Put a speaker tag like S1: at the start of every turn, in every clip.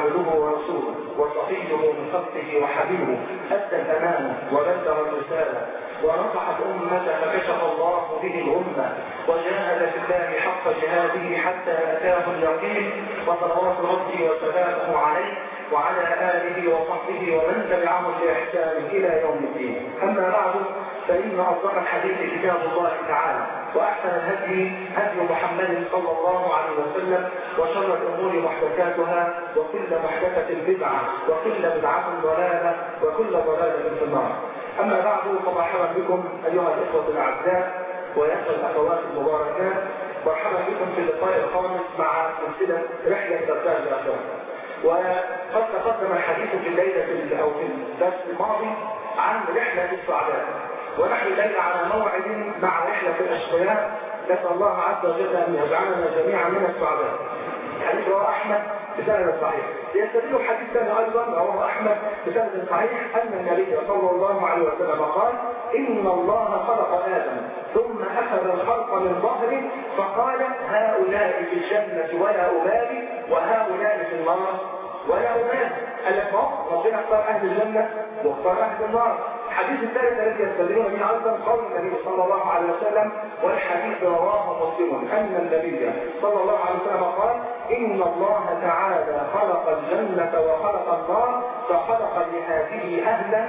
S1: عبده ورسوله وصفيه من خلقه وحبيبه أدى الأمانة وبلغ الرسالة ونصح الأمة فكشف الله به الأمة وجاهد في الله حق جهاده حتى أتاه اليقين وصلوات ربي وسلامه عليه وعلى آله وصحبه ومن تبعهم بإحسان إلى يوم الدين أما بعد فإن أصدق الحديث كتاب الله تعالى وأحسن الهدي هدي محمد صلى الله عليه وسلم وشر الأمور محدثاتها وكل محدثة بدعة وكل بدعة ضلالة وكل ضلالة في النار أما بعد فمرحبا بكم أيها الإخوة الأعزاء ويسأل الأخوات المباركات مرحبا بكم في اللقاء الخامس مع سلسلة رحلة ترتاج الأخوات وقد تقدم الحديث في الليلة أو في الدرس الماضي عن رحلة السعداء ونحن الليلة على موعد مع رحلة الأشقياء نسأل الله عز وجل أن يجعلنا جميعا من السعداء حديث رواه أحمد بسند صحيح يستدل حديث ثاني أيضا رواه أحمد بسند صحيح أن النبي صلى الله عليه وسلم قال إن الله خلق آدم ثم أخذ الخلق من ظهره فقال هؤلاء في الجنة ولا أبالي وهؤلاء في النار ولا أبالي الأخوة ربنا اختار أهل الجنة واختار أهل النار الحديث الثالث الذي يستدلون به ايضا قول النبي صلى الله عليه وسلم والحديث رواه مسلم ان النبي صلى الله عليه وسلم قال ان الله تعالى خلق الجنه وخلق النار فخلق لهذه اهلا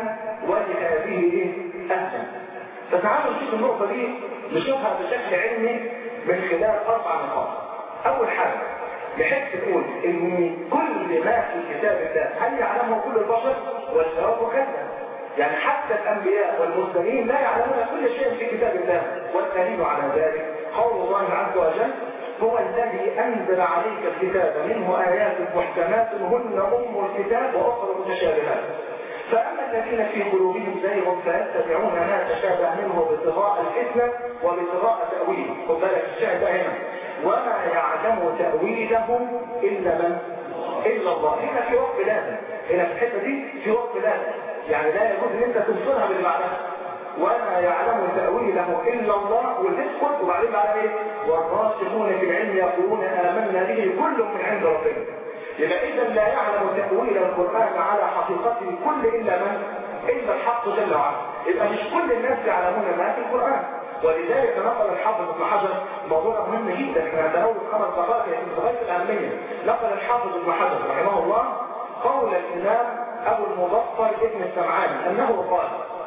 S1: ولهذه اهلا فتعالوا نشوف النقطه دي نشوفها بشكل علمي من خلال اربع نقاط اول حاجه بحيث تقول ان كل ما في كتاب الله هل يعلمه كل البشر والجواب كذا يعني حتى الأنبياء والمرسلين لا يعلمون كل شيء في كتاب الله والدليل على ذلك قول الله عز وجل هو الذي أنزل عليك الكتاب منه آيات محكمات هن أم الكتاب وأخرى متشابهات فأما الذين في قلوبهم زيغ فيتبعون ما تشابه منه ابتغاء الفتنة وابتغاء تأويله خد بالك الشاهد هنا وما يعلم تأويله إلا من إلا الله هنا في وقت لازم هنا في الحتة دي في وقت لازم يعني لا يجوز ان انت تنصرها باللي بعدها وما يعلم تأويله إلا الله وتسكت وبعدين بعد ايه والراسخون في العلم يقولون آمنا به كل من عند ربنا يبقى إذا لا يعلم تأويل القرآن على حقيقته كل إلا من إلا الحق جل وعلا يبقى مش كل الناس يعلمون ما في القرآن ولذلك نقل الحافظ ابن حجر موضوع مهم جدا احنا هنتناول خمس دقائق في غايه الاهميه نقل الحافظ ابن حجر رحمه الله قول الامام ابو المظفر ابن السمعاني انه قال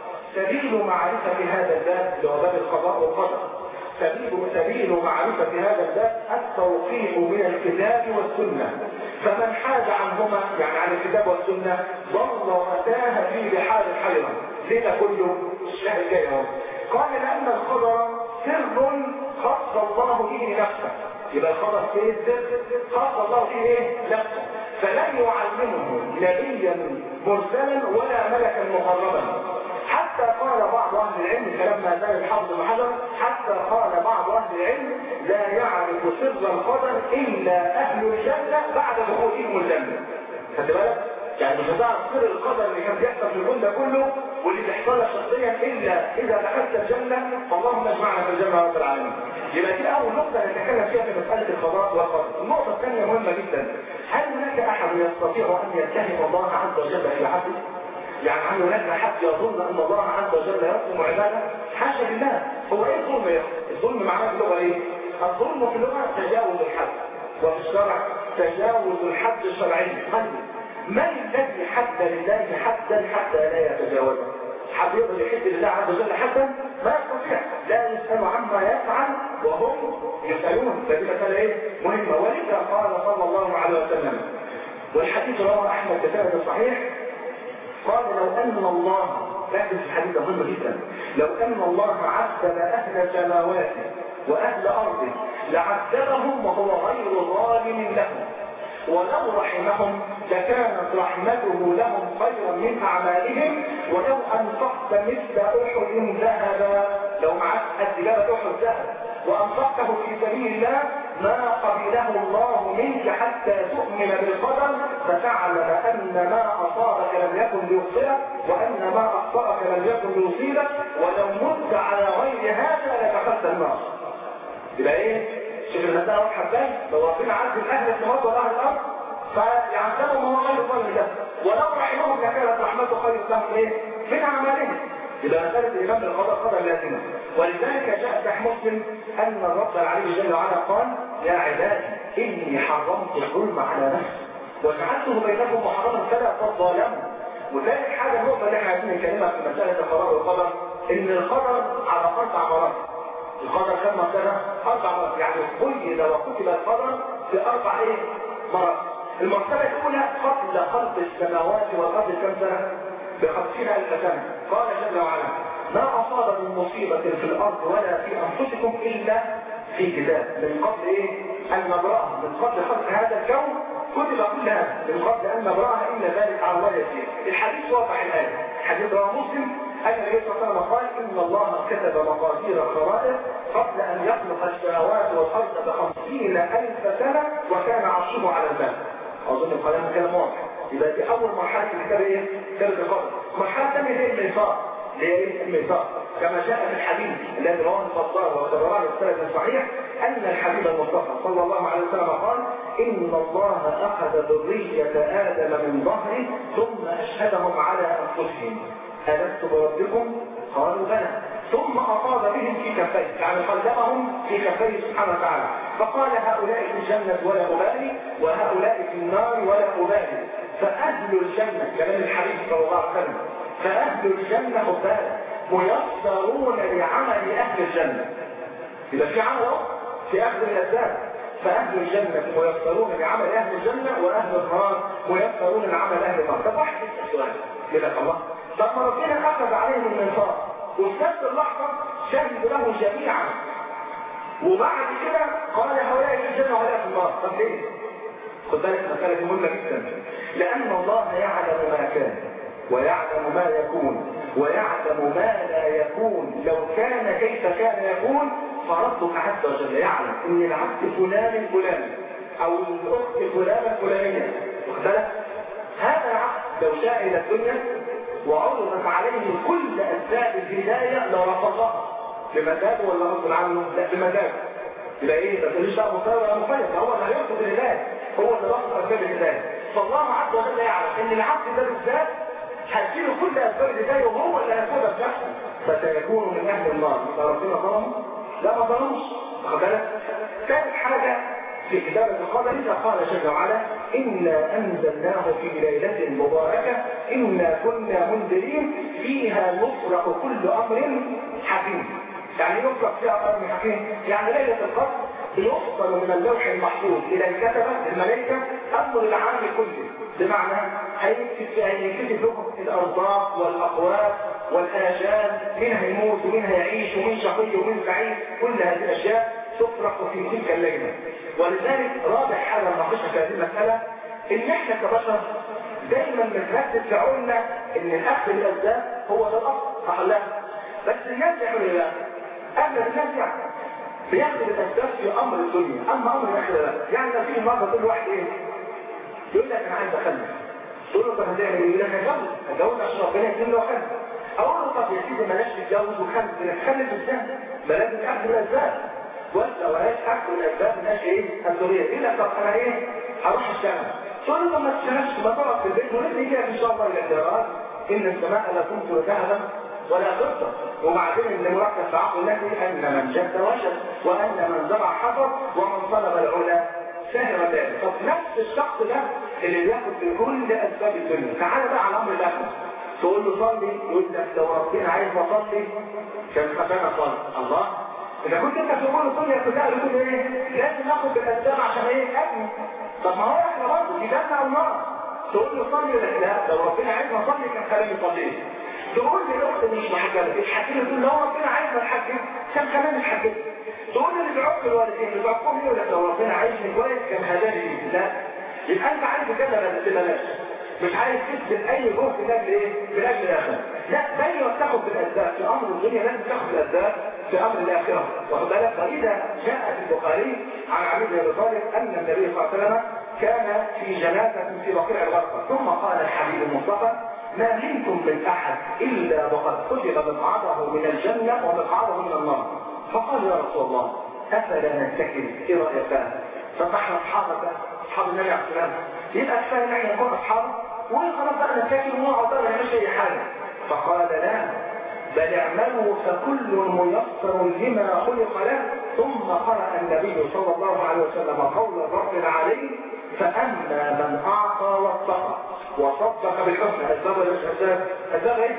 S1: سبيل معرفه هذا الباب اللي هو باب القضاء والقدر سبيل سبيل معرفه هذا الباب التوقيف من الكتاب والسنه فمن حاد عنهما يعني عن الكتاب والسنه ضل وتاه في بحار الحيره ليه ده كله الشهر الجاي اهو قال لأن الخبر سر خص الله به نفسه يبقى الخبر ايه سر خص الله به ايه نفسه فلن يعلمه نبيا مرسلا ولا ملكا مقربا حتى قال بعض اهل العلم كلام زال الحافظ بن حجر حتى قال بعض اهل العلم لا يعرف سر القدر الا اهل الجنه بعد دخولهم الجنه خدت بالك يعني مش هتعرف سر القدر اللي كان بيحصل في الكون ده كله واللي بيحصل لك شخصيا الا اذا دخلت الجنه فاللهم اجمعنا في الجنه رب العالمين. يبقى دي اول نقطه نتكلم فيها في مساله القضاء والقدر. النقطه الثانيه مهمه جدا. هل هناك احد يستطيع ان يتهم الله عز وجل في حقه؟ يعني هل هناك حد يظن ان الله عز وجل يظلم عباده؟ حاشا لله. هو ايه الظلم يا الظلم معناه في اللغه ايه؟ الظلم في اللغه تجاوز الحد. وفي الشرع تجاوز الحد الشرعي. طيب من الذي حد لله حدا حتى لا يتجاوزه حد يقدر يحد لله عز وجل حدا ما يستطيع لا يسأل عما يفعل وهم يسألون فدي مسألة ايه مهمة ولذا قال صلى الله عليه وسلم والحديث رواه احمد بسند صحيح قال لو ان الله ركز في الحديث مهم جدا لو ان الله عذب اهل سماواته واهل ارضه لعذبهم وهو غير ظالم لهم ولو رحمهم لكانت رحمته لهم خيرا من اعمالهم ولو انفقت مثل احد ذهبا لو معك قد جبل احد ذهب وانفقته في سبيل الله ما قبله الله منك حتى تؤمن بالقدر فتعلم ان ما اصابك لم يكن ليخطئك وان ما اخطاك لم يكن ليصيبك ولو مت على غير هذا لدخلت النار يبقى ايه شوف المسألة واضحة ازاي؟ لو ربنا عز اهل السماوات واهل الارض فيعذبهم هو غير ظالم له ولو رحمهم لكانت رحمته خير لهم ايه؟ من اعمالهم يبقى مسألة الإمام بالقضاء قدر لازمة ولذلك جاء في مسلم أن الرب العلي جل وعلا قال يا عبادي إني حرمت الظلم على نفسي وجعلته بينكم محرما فلا تظالموا وذلك حاجة النقطة اللي احنا عايزين نتكلمها في مسألة القضاء والقدر إن القدر على أربع مرات القدر كم مرتبة؟ أربع مرات يعني قيد وكتب القدر في أربع إيه؟ مرات المرتبة الأولى قبل خلق السماوات والأرض كم سنة؟ بخمسين ألف سنة قال جل وعلا ما أصاب من مصيبة في الأرض ولا في أنفسكم إلا في كتاب من قبل إيه؟ أن نبرأها من قبل خلق هذا الكون كتب كل هذا من قبل أن نبرأها إلا ذلك على الله يسير الحديث واضح الآن حديث رواه مسلم أن النبي صلى الله عليه وسلم قال إن الله كتب مقادير الخرائط قبل أن يخلق السماوات والأرض بخمسين ألف سنة وكان عرشه على الماء أظن الكلام كلام واضح يبقى دي أول مرحلة في الكتاب إيه؟ كتاب القدر المرحلة الثانية هي الميثاق اللي هي إيه؟ الميثاق كما جاء في الحديث الذي رواه البطار وتبرع السنة الصحيح أن الحبيب المصطفى صلى الله عليه وسلم قال إن الله أخذ ذرية آدم من ظهره ثم أشهدهم على أنفسهم ألست بربكم؟ قالوا بلى ثم أفاض بهم في كفيه يعني قلبهم في كفيه سبحانه وتعالى فقال هؤلاء في الجنة ولا أبالي وهؤلاء في النار ولا أبالي فأهل الجنة كلام الحبيب صلى الله عليه وسلم فأهل الجنة خبالة ميسرون لعمل أهل الجنة إذا في عمل في أخذ الأسباب فأهل الجنة ميسرون لعمل أهل الجنة وأهل النار ميسرون لعمل أهل النار طب واحد السؤال يقول لك الله طب ما ربنا أخذ عليهم المنصار وفي نفس اللحظة شهد له جميعا وبعد كده قال هؤلاء في الجنة وهؤلاء في النار طب ليه؟ خد بالك مسألة مهمة جدا لأن الله يعلم ما كان ويعلم ما يكون ويعلم ما لا يكون لو كان كيف كان يكون فربك عز وجل يعلم ان العبد فلان الفلاني او الاخت فلانه الفلانيه واخد بالك هذا العبد لو جاء الى الدنيا وعرضت عليه كل اسباب الهدايه لرفضها بمزاجه ولا غصب عنه؟ لا بمزاجه يبقى ايه ما تقوليش بقى مصير ولا مخير هو اللي هيرفض الهدايه هو اللي رفض اسباب الهدايه فالله عز وجل يعلم ان العبد ده بالذات هتجيله كل اسباب الهدايه وهو اللي هياخدها بنفسه فسيكون من اهل النار يبقى ربنا ظلم لا ما ظلمش واخد بالك ثالث حاجه في كتابة القدر إذا قال جل وعلا إنا أنزلناه في ليلة مباركة إنا كنا منذرين فيها يفرق كل أمر حكيم يعني يفرق فيها أمر حكيم يعني ليلة القدر يوصل من اللوح المحفوظ إلى الكتبة الملائكة أمر العام كله بمعنى هيكتب هيكتب لكم الأرزاق والأقوات والآجال مين هيموت ومين هيعيش ومين شقي ومين سعيد كل هذه الأشياء تفرق في تلك الليلة ولذلك رابع حاجة نناقشها في هذه المسألة إن إحنا كبشر دايما بنركز في عقولنا إن الأخذ الأسباب هو ده الأصل صح لا بس الناس يعملوا إيه؟ أغلب الناس يعني بياخد الأسباب في أمر الدنيا أما أمر الآخرة لا يعني لو في مرة كل واحد إيه يقول لك أنا عايز أخلف تقول له طب هتعمل إيه؟ يقول لك هتجوز هتجوز عشان ربنا يكرم له وخلف أقول له طب يا سيدي بلاش تتجوز وخلف بنتخلف إزاي؟ ما لازم تاخد الأسباب وانت ولاش اكل الاسباب مالهاش ايه الدوريه يقول لك طب انا ايه هروح اشتغل تقول له ما تشتغلش ما تقعد في البيت ونبني كده ان شاء الله الى الجرات ان السماء لا تمطر ذهبا ولا فضه وبعدين اللي مركز في عقل الناس ان من جد وجد وان من زرع حفظ ومن طلب العلا سهر ذلك طب نفس الشخص ده اللي بياخد بكل اسباب الدنيا تعالى بقى على امر الاخره تقول له صلي يقول لك لو ربنا عايز اصلي كان خفانا صلي الله إذا كنت أنت في أمور الدنيا كلها بتقول إيه؟ لازم ناخد بالأسباب عشان إيه؟ أبني. طب ما هو إحنا برضه دي جنة أو نار. تقول له صلي ولا لا؟ لو ربنا عايزنا نصلي كان خلاني صلي. تقول لي الأخت مش محجبة، الحكيم تقول لو ربنا عايزنا نحجب كان خلاني نحجب. تقول لي اللي بيعق الوالدين اللي بيعقهم يقول لك لو ربنا عايزني كويس كان هداني لا. يبقى أنت عايز كده بس بلاش. مش عايز تبذل اي جهد من اجل ايه؟ من اجل الاخره. لا زي ما بتاخد بالاسباب في امر الدنيا لازم تاخد بالاسباب في امر الاخره. واخد بالك؟ فاذا جاء في البخاري عن علي بن ابي طالب ان النبي صلى الله عليه وسلم كان في جنازه في بقيع الغرفه ثم قال الحبيب المصطفى ما منكم من احد الا وقد كتب مقعده من الجنه ومقعده من النار. فقال يا رسول الله افلا نتكل ايه رايك بقى؟ طب احنا اصحابك اصحاب النبي عليه السلام يبقى كفايه ان احنا نكون اصحابه وخلاص بقى نتاكل ونقعد بقى ما نعملش اي حاجه فقال لا بل اعملوا فكل ميسر لما خلق له ثم قرأ النبي صلى الله عليه وسلم قول الرب العلي فأما من أعطى واتقى وصدق بالحسنى أسباب ولا مش أسباب؟ أسباب إيه؟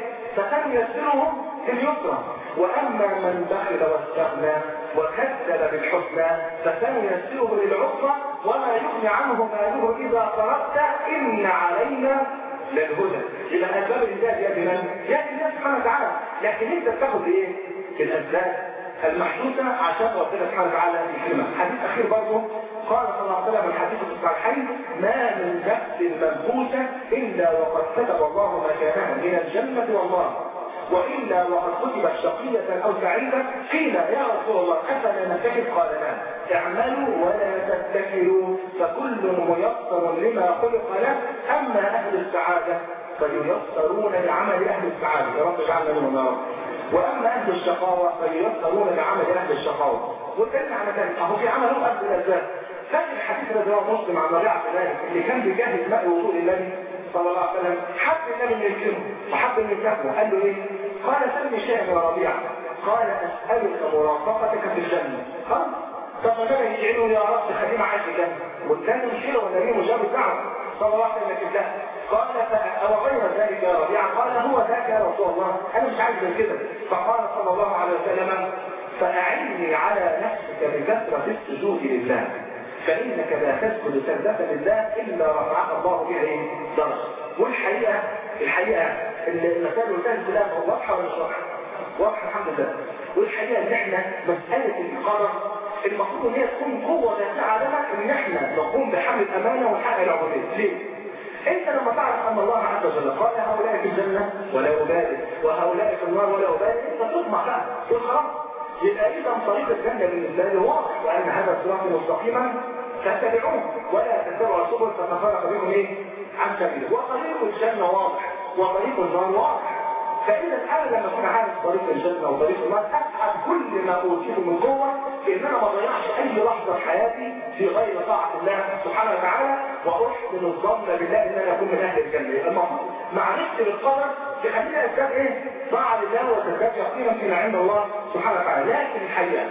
S1: فسنيسرهم لليسرى وأما من بخل واستغنى وكذب بالحسنى فسنيسره للعسرى وما يغني عنه ماله إذا فرغت إن علينا للهدى يبقى اسباب الانجاز ياتي من؟ ياتي الله سبحانه وتعالى لكن انت بتاخد ايه؟ الاسباب المحدوثه عشان ربنا سبحانه وتعالى يكرمك حديث اخير برضه قال صلى الله عليه وسلم الحديث في الصحيحين ما من نفس منفوسه الا وقد كتب الله مكانها من الجنه والنار وإلا وقد كتبت شقية أو سعيدة قيل يا رسول الله أفلا نتكل قال نعم اعملوا ولا تتكلوا فكل ميسر لما خلق له أما أهل السعادة فييسرون لعمل أهل السعادة يا رب اجعلنا منهم يا رب وأما أهل الشقاوة فييسرون لعمل أهل الشقاوة والدليل على ذلك أهو في عمل هم أهل الأسباب فاكر الحديث الذي رواه مسلم عن ربيعة ذلك اللي كان بيجهز ماء وضوء النبي صلى الله عليه وسلم حب النبي من يكرمه وحب من يكرمه قال له ايه؟ قال سلني شيئا يا ربيعة قال أسألك مرافقتك في الجنة خلاص طب ما كان يدعي يا رب خليه معاك في الجنة والثاني مشير والنبي مجاب الدعوة صلى الله عليه وسلم كده قال أو غير ذلك يا ربيعة قال هو ذاك يا رسول الله أنا مش عايز من كده فقال صلى الله عليه وسلم فأعني على نفسك بكثرة السجود لله فإنك لا تسجد سجدة لله إلا رفعك الله بها ايه؟ درجة والحقيقة الحقيقة المسائل والناس كلها واضحة ولا مش واضحة؟ واضحة الحمد لله والحقيقة إن إحنا مسألة الإقامة المفروض إن هي تكون قوة ذاتها لنا إن إحنا نقوم بحمل الأمانة ونحقق العبودية ليه؟ انت لما تعرف ان الله عز وجل قال هؤلاء في الجنة ولا أبالي وهؤلاء في النار ولا أبالي انت تطمع بقى تقول خلاص يبقى اذا طريق الجنة بالنسبة لي واضح وان هذا الصراط مستقيما فاتبعوه ولا تتبعوا السبل فتفرق بكم ايه عن سبيله وطريق الجنة واضح وطريق النار واضح فإذا أنا لما أكون عارف طريق الجنة وطريق النار أسعد كل ما أوتيه من قوة إن أنا ما أضيعش أي لحظة في حياتي في غير طاعة الله سبحانه وتعالى وأحسن الظن بالله إن أنا أكون من أهل الجنة المفروض معرفتي بالقدر تخليني أزداد إيه؟ طاعة لله وتزداد يقينا فيما عند الله سبحانه وتعالى لكن الحقيقة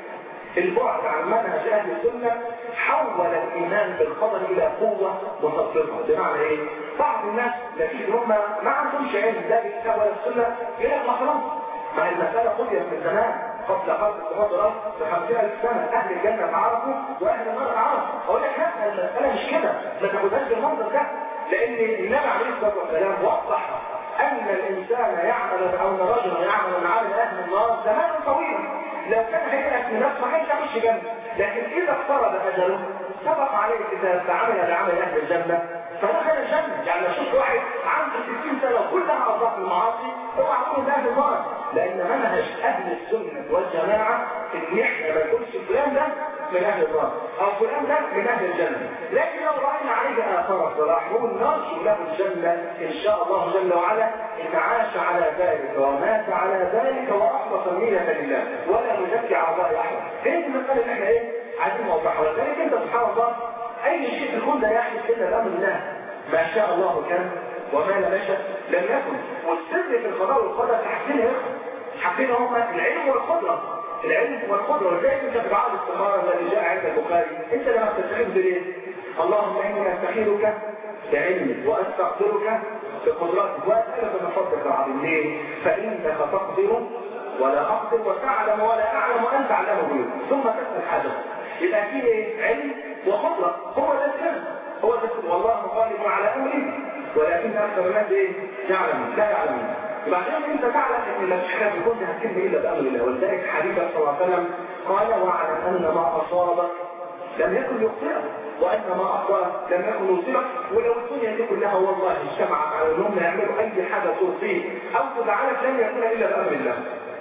S1: البعد عن منهج اهل السنه حول الايمان بالقدر الى قوه مصدقه بمعنى ايه؟ بعض الناس نتيجه هم ما عندهمش علم لا بالكتاب ولا السنه يقول لك ما خلاص ما المساله قضيت من زمان قبل خلق السماوات والارض ب 50000 سنه اهل الجنه تعرفوا واهل النار تعرفوا اقول لك لا المساله مش كده ما تاخدهاش بالمنظر ده لان النبي عليه الصلاه والسلام وضح ان الانسان يعمل او ان رجلا يعمل من عمل اهل النار زمانا طويلا لو كان هيئة لنفسه ما كانش هيخش جنة لكن إذا اقترب أجله سبق عليه الكتاب فعمل بعمل أهل الجنة فدخل الجنة يعني لو شفت واحد عنده 60 سنة وكلها أضاف المعاصي هو عقول أهل النار لأن منهج أهل السنة والجماعة إن إحنا ما نقولش فلان ده من أهل النار أو فلان ده من أهل الجنة لكن لو رأينا عليه آثار الصلاح نقول نرجو له الجنة إن شاء الله جل وعلا إن عاش على ذلك ومات على ذلك وأخلص النية لله ولا نزكي على الله أحد هي المسألة اللي إحنا إيه عايزين نوضحها ولذلك أنت سبحان الله أي شيء في الكون لا يحدث إلا بأمر الله ما شاء الله كان وما لم يشاء لم يكن والسر في القضاء والقدر تحسين يا إخوة حاجتين هما العلم والقدرة العلم والقدرة ولذلك انت في بعض الاستخارة الذي جاء عند البخاري انت لما تستخير بالايه؟ اللهم اني استخيرك بعلمك واستغفرك بقدرتك واسالك من فضلك العظيم ليه؟ فانك تقدر ولا اقدر وتعلم ولا اعلم وانت علام الغيوب ثم تسال حاجه يبقى في ايه؟ علم وقدره هو ده الكلام هو ده والله غالب على امره ولكن اكثر الناس ايه؟ يعلمون لا يعلمون وبعدين انت تعلم ان ما فيش حاجه في الكون هتتم الا بامر الله ولذلك حبيبك صلى الله عليه وسلم قال واعلم ان ما اصابك لم يكن يخطئك وان ما اخطاك لم يكن يصيبك ولو الدنيا دي كلها والله اجتمعت على انهم يعملوا اي حاجه ترضيك او تزعلك لن يكون الا بامر الله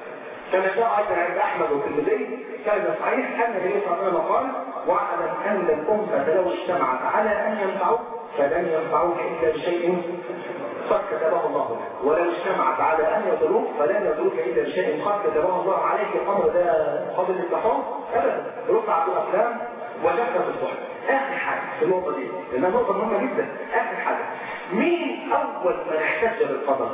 S1: كما جاء ايضا عند احمد والترمذي كان صحيح ان النبي صلى الله عليه وسلم قال واعلم ان الامه لو اجتمعت على ان ينفعوك فلن ينفعوك الا بشيء قد كتبه الله لك ولو اجتمعت على ان يضروك فلن يضروك الا بشيء قد كتبه الله عليك الامر ده قبل التحرم ابدا رفعت الافلام وجفت الصحف اخر حاجه في النقطه دي لانها نقطه مهمه جدا اخر حاجه مين اول من احتج بالقدر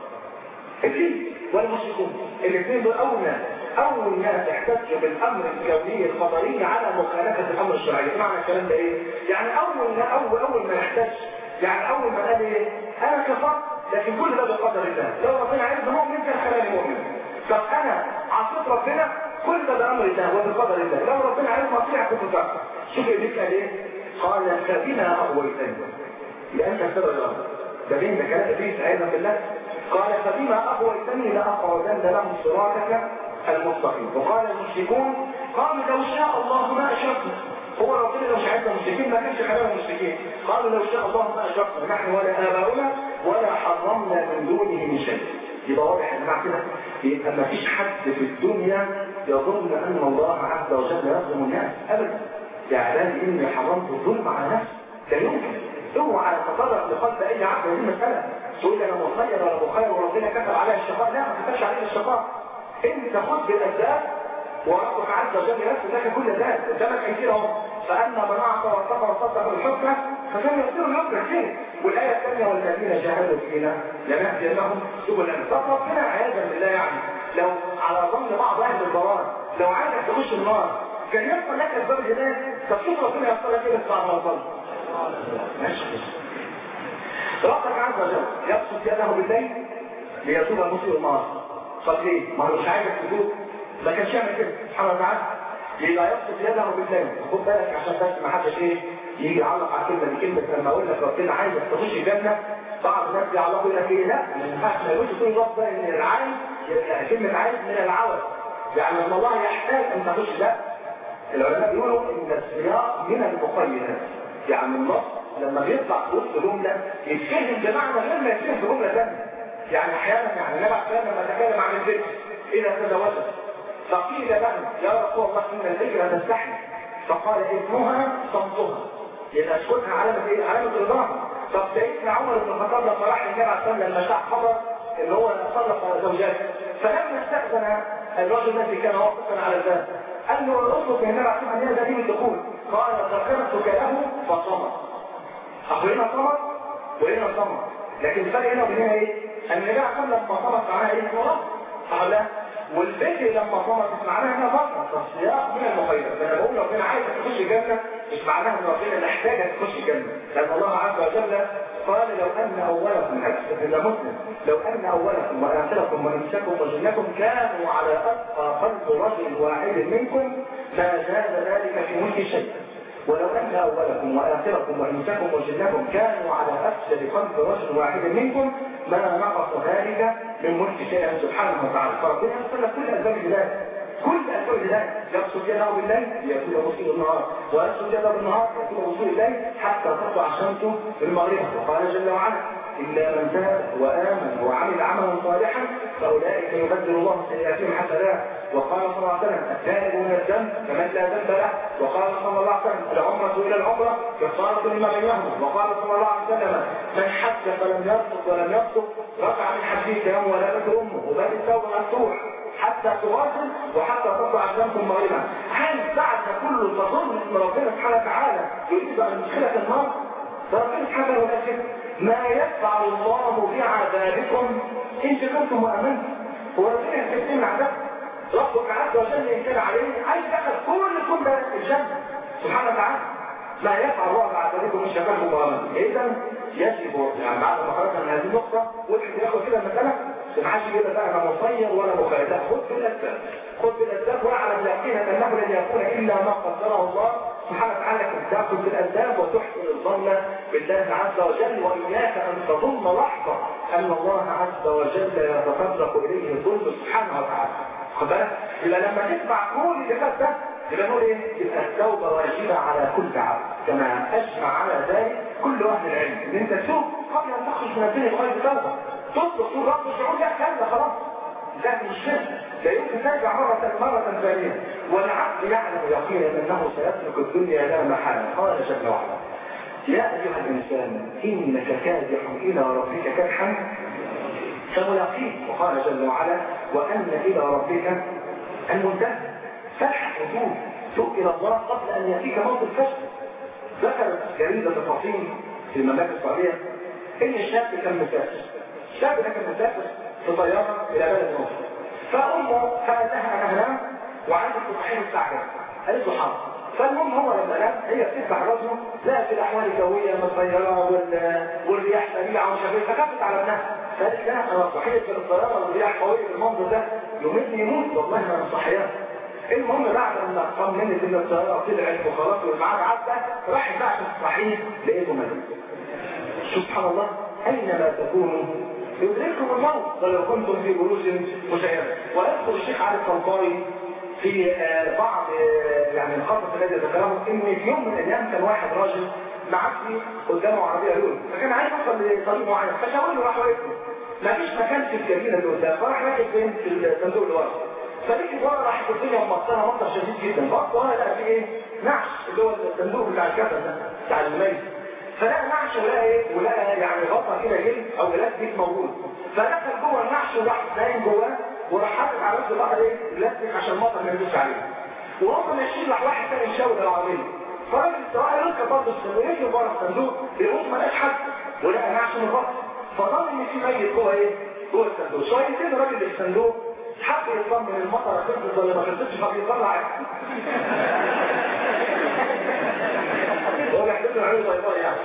S1: ابليس والمشركون الاثنين دول اول ناس اول ناس احتجوا بالامر الكوني القدري على مخالفه الامر الشرعي معنى الكلام ده ايه يعني اول اول اول من احتج يعني اول ما قال ايه انا كفرت لكن كل ده بقدر الله لو ربنا عايز مؤمن كان خلاني مؤمن طب انا عصيت ربنا كل ده بامر الله وبقدر الله لو ربنا عايز مطيع كنت كفر شوف ابليس قال ايه قال فبما اغويتني لانت سبب الامر ده مين ده كلام ابليس عياذا بالله قال فبما اغويتني لاقعدن لهم صراطك المستقيم وقال المشركون قالوا لو شاء الله ما اشركنا هو ربنا لو مش عايز المشركين ما كانش خلاهم المشركين قالوا لو شاء الله ما اشركنا نحن ولا اباؤنا ولا حرمنا من دونه من شيء يبقى واضح ان مع كده يبقى ما فيش حد في الدنيا يظن ان الله عز وجل يظلم الناس ابدا يا عبادي اني حرمت الظلم على نفسي لا يمكن اوعى تتطرق لقلب اي عبد هذه المساله تقول انا مخير ولا مخير وربنا كتب عليها الشقاء لا ما كتبش عليك الشقاء انت خذ بالاسباب وربك عز وجل يسر لك كل ذلك قدامك كثير اهو فاما من اعطى واتقى وصدق بالحسنى فكان يصير الامر خير والايه الثانيه والذين جاهدوا فينا لنهدينهم سبلنا طب ربنا عياذا بالله يعني لو على ظن بعض اهل الضلال لو عايزك تخش النار كان يحصل لك اسباب الهدايه طب شوف ربنا يحصل لك ايه بس بعد ما وصلت ماشي ربك عز وجل يبسط يده بالليل ليتوب المسيء النار طب ليه؟ ما هو مش عايزك تتوب ما كانش يعمل كده سبحانه وتعالى يبقى يبسط يده بالليل خد بالك عشان بس ما حدش ايه يجي يعلق على الكلمه دي كلمه لما اقول لك ربنا عايزك تخش الجنه بعض الناس بيعلقوا يقول لك ايه لا ما ينفعش ما يقولش تقول رب ان العين يعني كلمه عين من العوز يعني لما الله يحتاج ان تخش لا العلماء بيقولوا ان السياق من المقيدات يعني النص لما بيطلع في وسط جمله يتفهم بمعنى غير ما يتفهم في جمله ثانيه يعني احيانا يعني النبي عليه لما تكلم عن الذكر اذا تزوجت فقيل له يا رسول الله ان الذكر تستحي فقال اسمها صمتها يبقى اسكتها علامه ايه؟ علامه رضاها طب سيدنا عمر بن الخطاب لما راح للنبي عليه الصلاه لما شاع خبر اللي هو طلق زوجاته فلما استاذن الرجل الذي كان واقفا على الباب قال له اطلق النبي عليه الصلاه والسلام دليل الدخول قال ذكرتك له فصمت اخو هنا صمت وهنا صمت لكن الفرق هنا وبين هنا ايه؟ ان النبي عليه الصلاه لما صمت معناها ايه؟ صمت صح لا؟ والبيت لما صمت معناها انها بطل فالسياق من المخير فانا بقول ربنا عايزك تخش الجنه مش معناها ان ربنا محتاجك تخش الجنه لان الله عز وجل قال لو ان اولكم حديث الا مسلم لو ان اولكم واخركم وانساكم وجنكم كانوا على اتقى قلب رجل واحد منكم ما زاد ذلك في ملك شيء ولو ان اولكم واخركم وانساكم وجنكم كانوا على افسد قلب رجل واحد منكم ما نقص ذلك من ملك شيئا سبحانه وتعالى فربنا يغفر لك كل اسباب الهدايه كل اسباب الهدايه يقصد يده بالليل ليكون وصول النهار ويقصد يده بالنهار ليكون وصول الليل حتى تطلع الشمس في المغرب وقال جل وعلا إلا من تاب وآمن وعمل عملا صالحا فأولئك يبدل الله سيئاتهم حسنات وقال صلى الله عليه وسلم التائب من الذنب كمن لا ذنب له وقال صلى الله عليه وسلم العمرة إلى العمرة كفارة لما بينهم وقال صلى الله عليه وسلم من حج فلم يرفض ولم يفسق رفع من حديث يوم ولدته أمه وبال الثوب مفتوح حتى تواصل وحتى تطلع الشمس مغربا هل بعد كله تظن ان ربنا سبحانه وتعالى يريد ان يدخلك النار فربنا سبحانه وتعالى ما يفعل الله بعذابكم ان شكرتم وامنتم هو ربنا يستثني من عذاب ربك عز وجل ان كان عليه عايز دخل كل كل الجنه سبحانه وتعالى ما يفعل الله بعذابكم ان شكرتم وامنتم اذا يجب يعني بعد ما خرجنا من هذه النقطه واحد ياخد كده المساله ما حدش يقول بقى انا مصير ولا مخير لا خد بالاسباب خد بالاسباب واعلم يقينا انه لن يكون الا ما قدره الله سبحانه وتعالى تاخذ بالاسباب وتحسن الظن بالله عز وجل واياك ان تظن لحظه ان الله عز وجل يتطرق اليه الظلم سبحانه وتعالى خد بالك يبقى لما تسمع كل اللي فات ده يبقى نقول ايه؟ يبقى التوبه واجبه على كل عبد كما اجمع على ذلك كل اهل العلم ان انت تشوف قبل ان تخرج من الدنيا بغير توبه تطلق تقول رب الشعور لا كذا خلاص لا مش كده لا يمكن ترجع مرة مرة ثانية والعبد يعلم يقينا انه سيترك الدنيا لا محالة قال جل وعلا يا ايها الانسان انك كادح الى ربك كدحا فملاقيه وقال جل وعلا وان الى ربك المنتهى فتح الوجود توب الى الله قبل ان ياتيك موت الفجر ذكرت جريده الفصيل في المملكه السعوديه ان الشاب كان مسافر الشاب ده كان مسافر في طياره الى بلد مصر فامه قالت لها انا هنام وعندك تصحيح الساعه كام قالت له حاضر فالمهم هو لما نام هي بتفتح راسه لقت الاحوال الجويه متغيره وال... والرياح سريعه ومش عارف فخافت على ابنها فقالت لها انا صحيت في الطياره والرياح قويه بالمنظر ده يومين يموت والله انا صحيان المهم بعد ما طمنت ان الطياره طلعت وخلاص والميعاد عدى راحت بقى في الصحيح لقيته مات سبحان الله اينما تكونوا يدرككم الموت ولو كنتم في بروج مشيده ويذكر الشيخ علي الطنطاوي في بعض يعني القصص الذي ذكره ان في يوم من الايام كان واحد راجل معدي قدامه عربيه لون فكان عايز يوصل لطريق معين فشاور له راح واقف ما فيش مكان في الكابينه اللي قدام فراح راكب فين في الصندوق اللي ورا فلقي ورا راح الدنيا ممطره مطر شديد جدا فقط ورا لقى فيه ايه نعش اللي هو الصندوق بتاع الكفن ده بتاع الميت فلقى نعش ولقى ايه ولقى يعني غطا كده جلد او بلاستيك موجود فدخل جوه النعش وراح نايم جواه وراح حاطط على نفس الواحد ايه بلاستيك عشان المطر ما يدوش عليه وهم ماشيين راح واحد تاني يشاور العربيه فراجل السواق يركب برضه الصندوق يجي بره الصندوق يقول ما لقاش حد ولقى نعش من الغطا فظن ان في ميت جوه ايه جوه الصندوق شويتين الراجل اللي في الصندوق حب يطمن المطر خلصت ولا ما خلصتش فبيطلع هو بيحتاج له عيون بيضاء يعني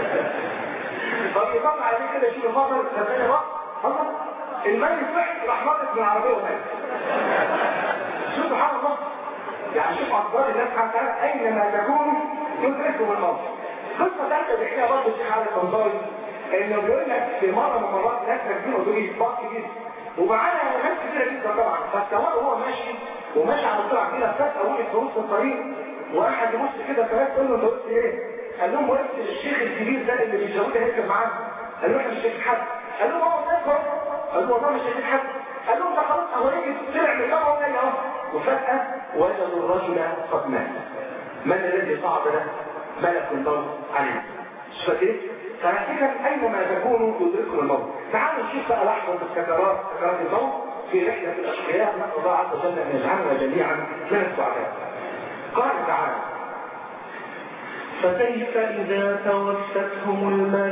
S1: فبيطلع عليه كده يشوف المطر فثاني وقت الله الميت وحش راح ناطط من العربيه ومات شوف سبحان الله يعني شوف اخبار الله سبحانه وتعالى اينما تكونوا يدرككم الموت قصه ثالثه بيحكيها برضه الشيخ علي الطنطاوي انه بيقول لك في مره من المرات ناس راكبين اتوبيس باص جدا ومعانا ناس كتيره جدا طبعا فالسواق وهو ماشي وماشي على السرعه كده فجاه وقف في نص الطريق واحد يبص كده فلاش تقول له انت قلت ايه؟ قال لهم وقفت الشيخ الكبير ده اللي بيشاور ده هيركب معانا قال له احنا مش شايفين حد قال لهم هو هناك قال له والله مش شايفين حد قال لهم ده خلاص اهو يجي طلع من الجامعه وجاي اهو وفجاه وجدوا الرجل قد مات من الذي صعد له؟ ملك الموت عليه مش فاكرين؟ فإذا أينما تكونوا يدرككم الموت تعالوا نشوف بقى لحظة السكرات سكرات الموت في رحلة الأشقياء نسأل الله عز وجل أن يجعلنا جميعا من السعداء قال تعالى
S2: فكيف إذا توفتهم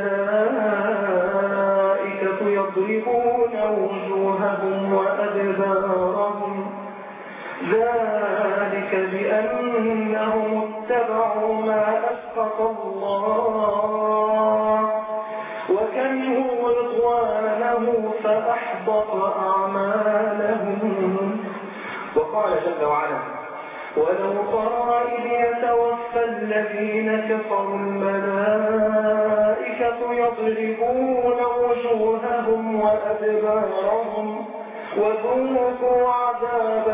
S2: الملائكة يضربون وجوههم وأدبارهم ذلك بأنهم اتبعوا ما أسقط الله وكرهوا رضوانه فأحبط أعمالهم
S1: وقال جل وعلا
S2: ولو ترى إذ يتوفى الذين كفروا الملائكة يضربون وجوههم وأدبارهم وذوقوا عذاب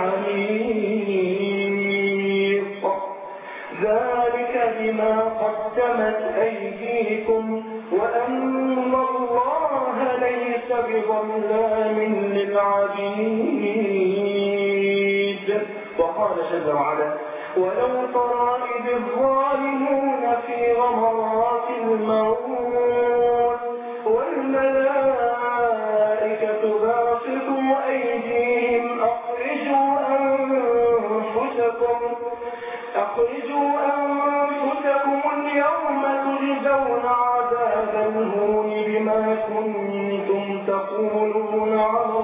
S2: الحريق ذلك بما قدمت أيديكم وأن الله ليس بظلام للعبيد
S1: وقال جل وعلا
S2: ولو ترى إذ الظالمون في غمرات الموت والملائكة باسطوا أيديهم أخرجوا أنفسكم أخرجوا أنفسكم اليوم تجزون عذاب الهون بما كنتم تقولون على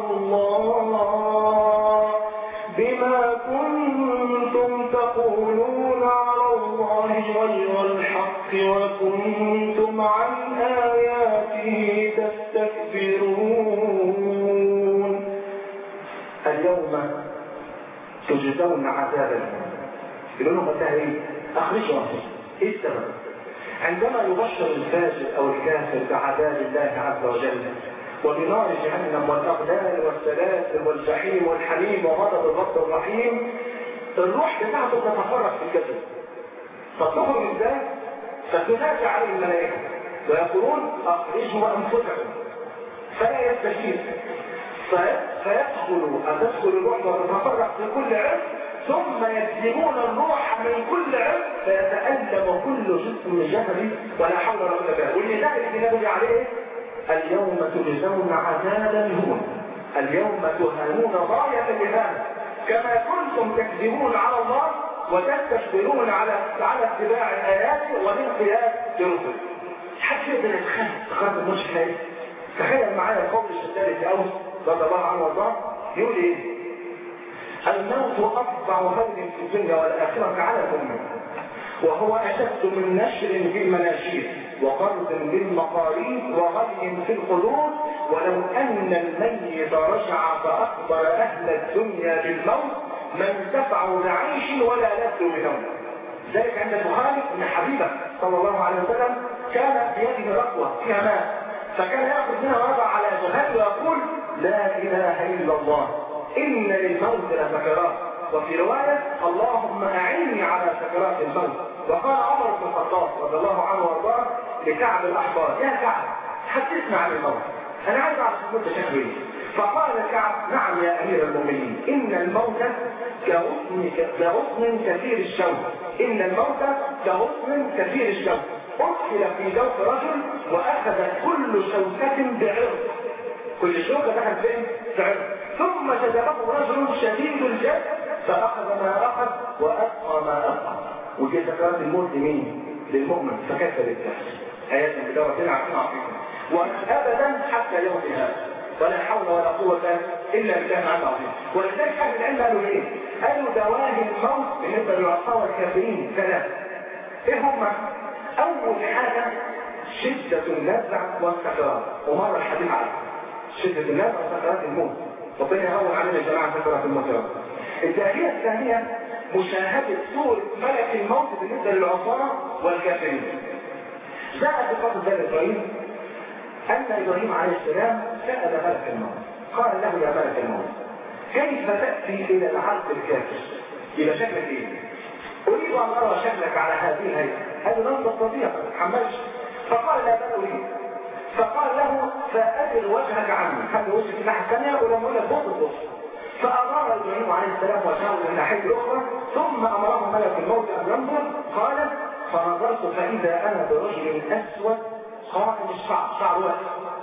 S2: الله بما كنتم تقولون على الله غير الحق وكنتم عن آياته تستكبرون
S1: اليوم تجزون عذابا يقول لهم وقتها ايه؟ اخرجوا انفسكم ايه السبب؟ عندما يبشر الفاجر او الكافر بعذاب الله عز وجل وبنار جهنم والاغلال والسلاسل والجحيم والحميم وغضب الرب الرحيم الروح بتاعته تتفرق في الجسد فتخرج ازاي؟ فتنادي عليه الملائكه ويقولون اخرجوا انفسكم فلا يستجيب فيدخل أن تدخل الروح وتتفرق في كل عرق ثم يجذبون الروح من كل عرق فيتألم كل جسم من جسدي ولا حول ولا قوة الا بالله والنداء اللي بينادي عليه اليوم تجزون عذاب الهون اليوم تهانون غاية الإهانة كما كنتم تكذبون على الله وتستكبرون على على اتباع اياته والانقياد برسله حد يقدر يتخيل تخيل المشهد ايه تخيل معايا القول الشداد في اوس رضي الله عنه وارضاه يقول ايه الموت اطبع هول في الدنيا والاخره على الامه وهو اشد من نشر في المناشير وقرض بالمقاريض وغي في القلوب ولو ان الميت رجع فاخبر اهل الدنيا بالموت ما انتفعوا بعيش ولا لذوا بنوم ذلك عند البخاري ان حبيبه صلى الله عليه وسلم كان بيده رقوه فيها ماء فكان ياخذ منها ويضع على جهاز ويقول لا اله الا الله ان للموت لسكرات وفي روايه اللهم اعني على سكرات الموت وقال عمر بن الخطاب رضي الله عنه وارضاه لكعب الاحبار يا كعب حدثنا عن الموت انا عايز اعرف الموت شكله ايه فقال كعب نعم يا امير المؤمنين ان الموت كغصن كغصن كثير الشوك ان الموت كغصن كثير الشوك ادخل في جوف رجل واخذ كل شوكة بعرض كل شوكة دخل فين؟ في عرض ثم جذبه رجل شديد الجد فاخذ ما اخذ وابقى ما ابقى ودي سكرات الموت لمين؟ للمؤمن فكيف للكافر ايات من كتاب ربنا عارفين عقيدة وابدا حتى يوم هذا ولا حول ولا قوة إلا بالله العلي العظيم ولذلك أهل العلم قالوا إيه؟ قالوا دواهي الموت بالنسبة للعصاة والكافرين ثلاثة إيه هم؟ أول حاجة شدة النزع والسكرات ومر الحديث عنه شدة النزع وسكرات الموت ربنا يهون علينا يا جماعة سكرات الموت يا رب الداهية الثانية مشاهدة صورة ملك الموت بالنسبة للعصاة والكافرين جاء في قصة ذلك إبراهيم أن إبراهيم عليه السلام سأل ملك الموت قال له يا ملك الموت كيف تأتي إلى العبد الكافر إلى شكلك إيه؟ أريد أن أرى شكلك على هذه الهيئة هل لن تستطيع ما تتحملش فقال لا بل أريد فقال له فأدر وجهك عني خلي وجهك في الناحية الثانية ولما أقول لك بص بص فأمر إبراهيم عليه السلام وجهه من الناحية الأخرى ثم أمره ملك الموت أن ينظر قال فنظرت فإذا أنا برجل أسود قائم الشعر شعر واحد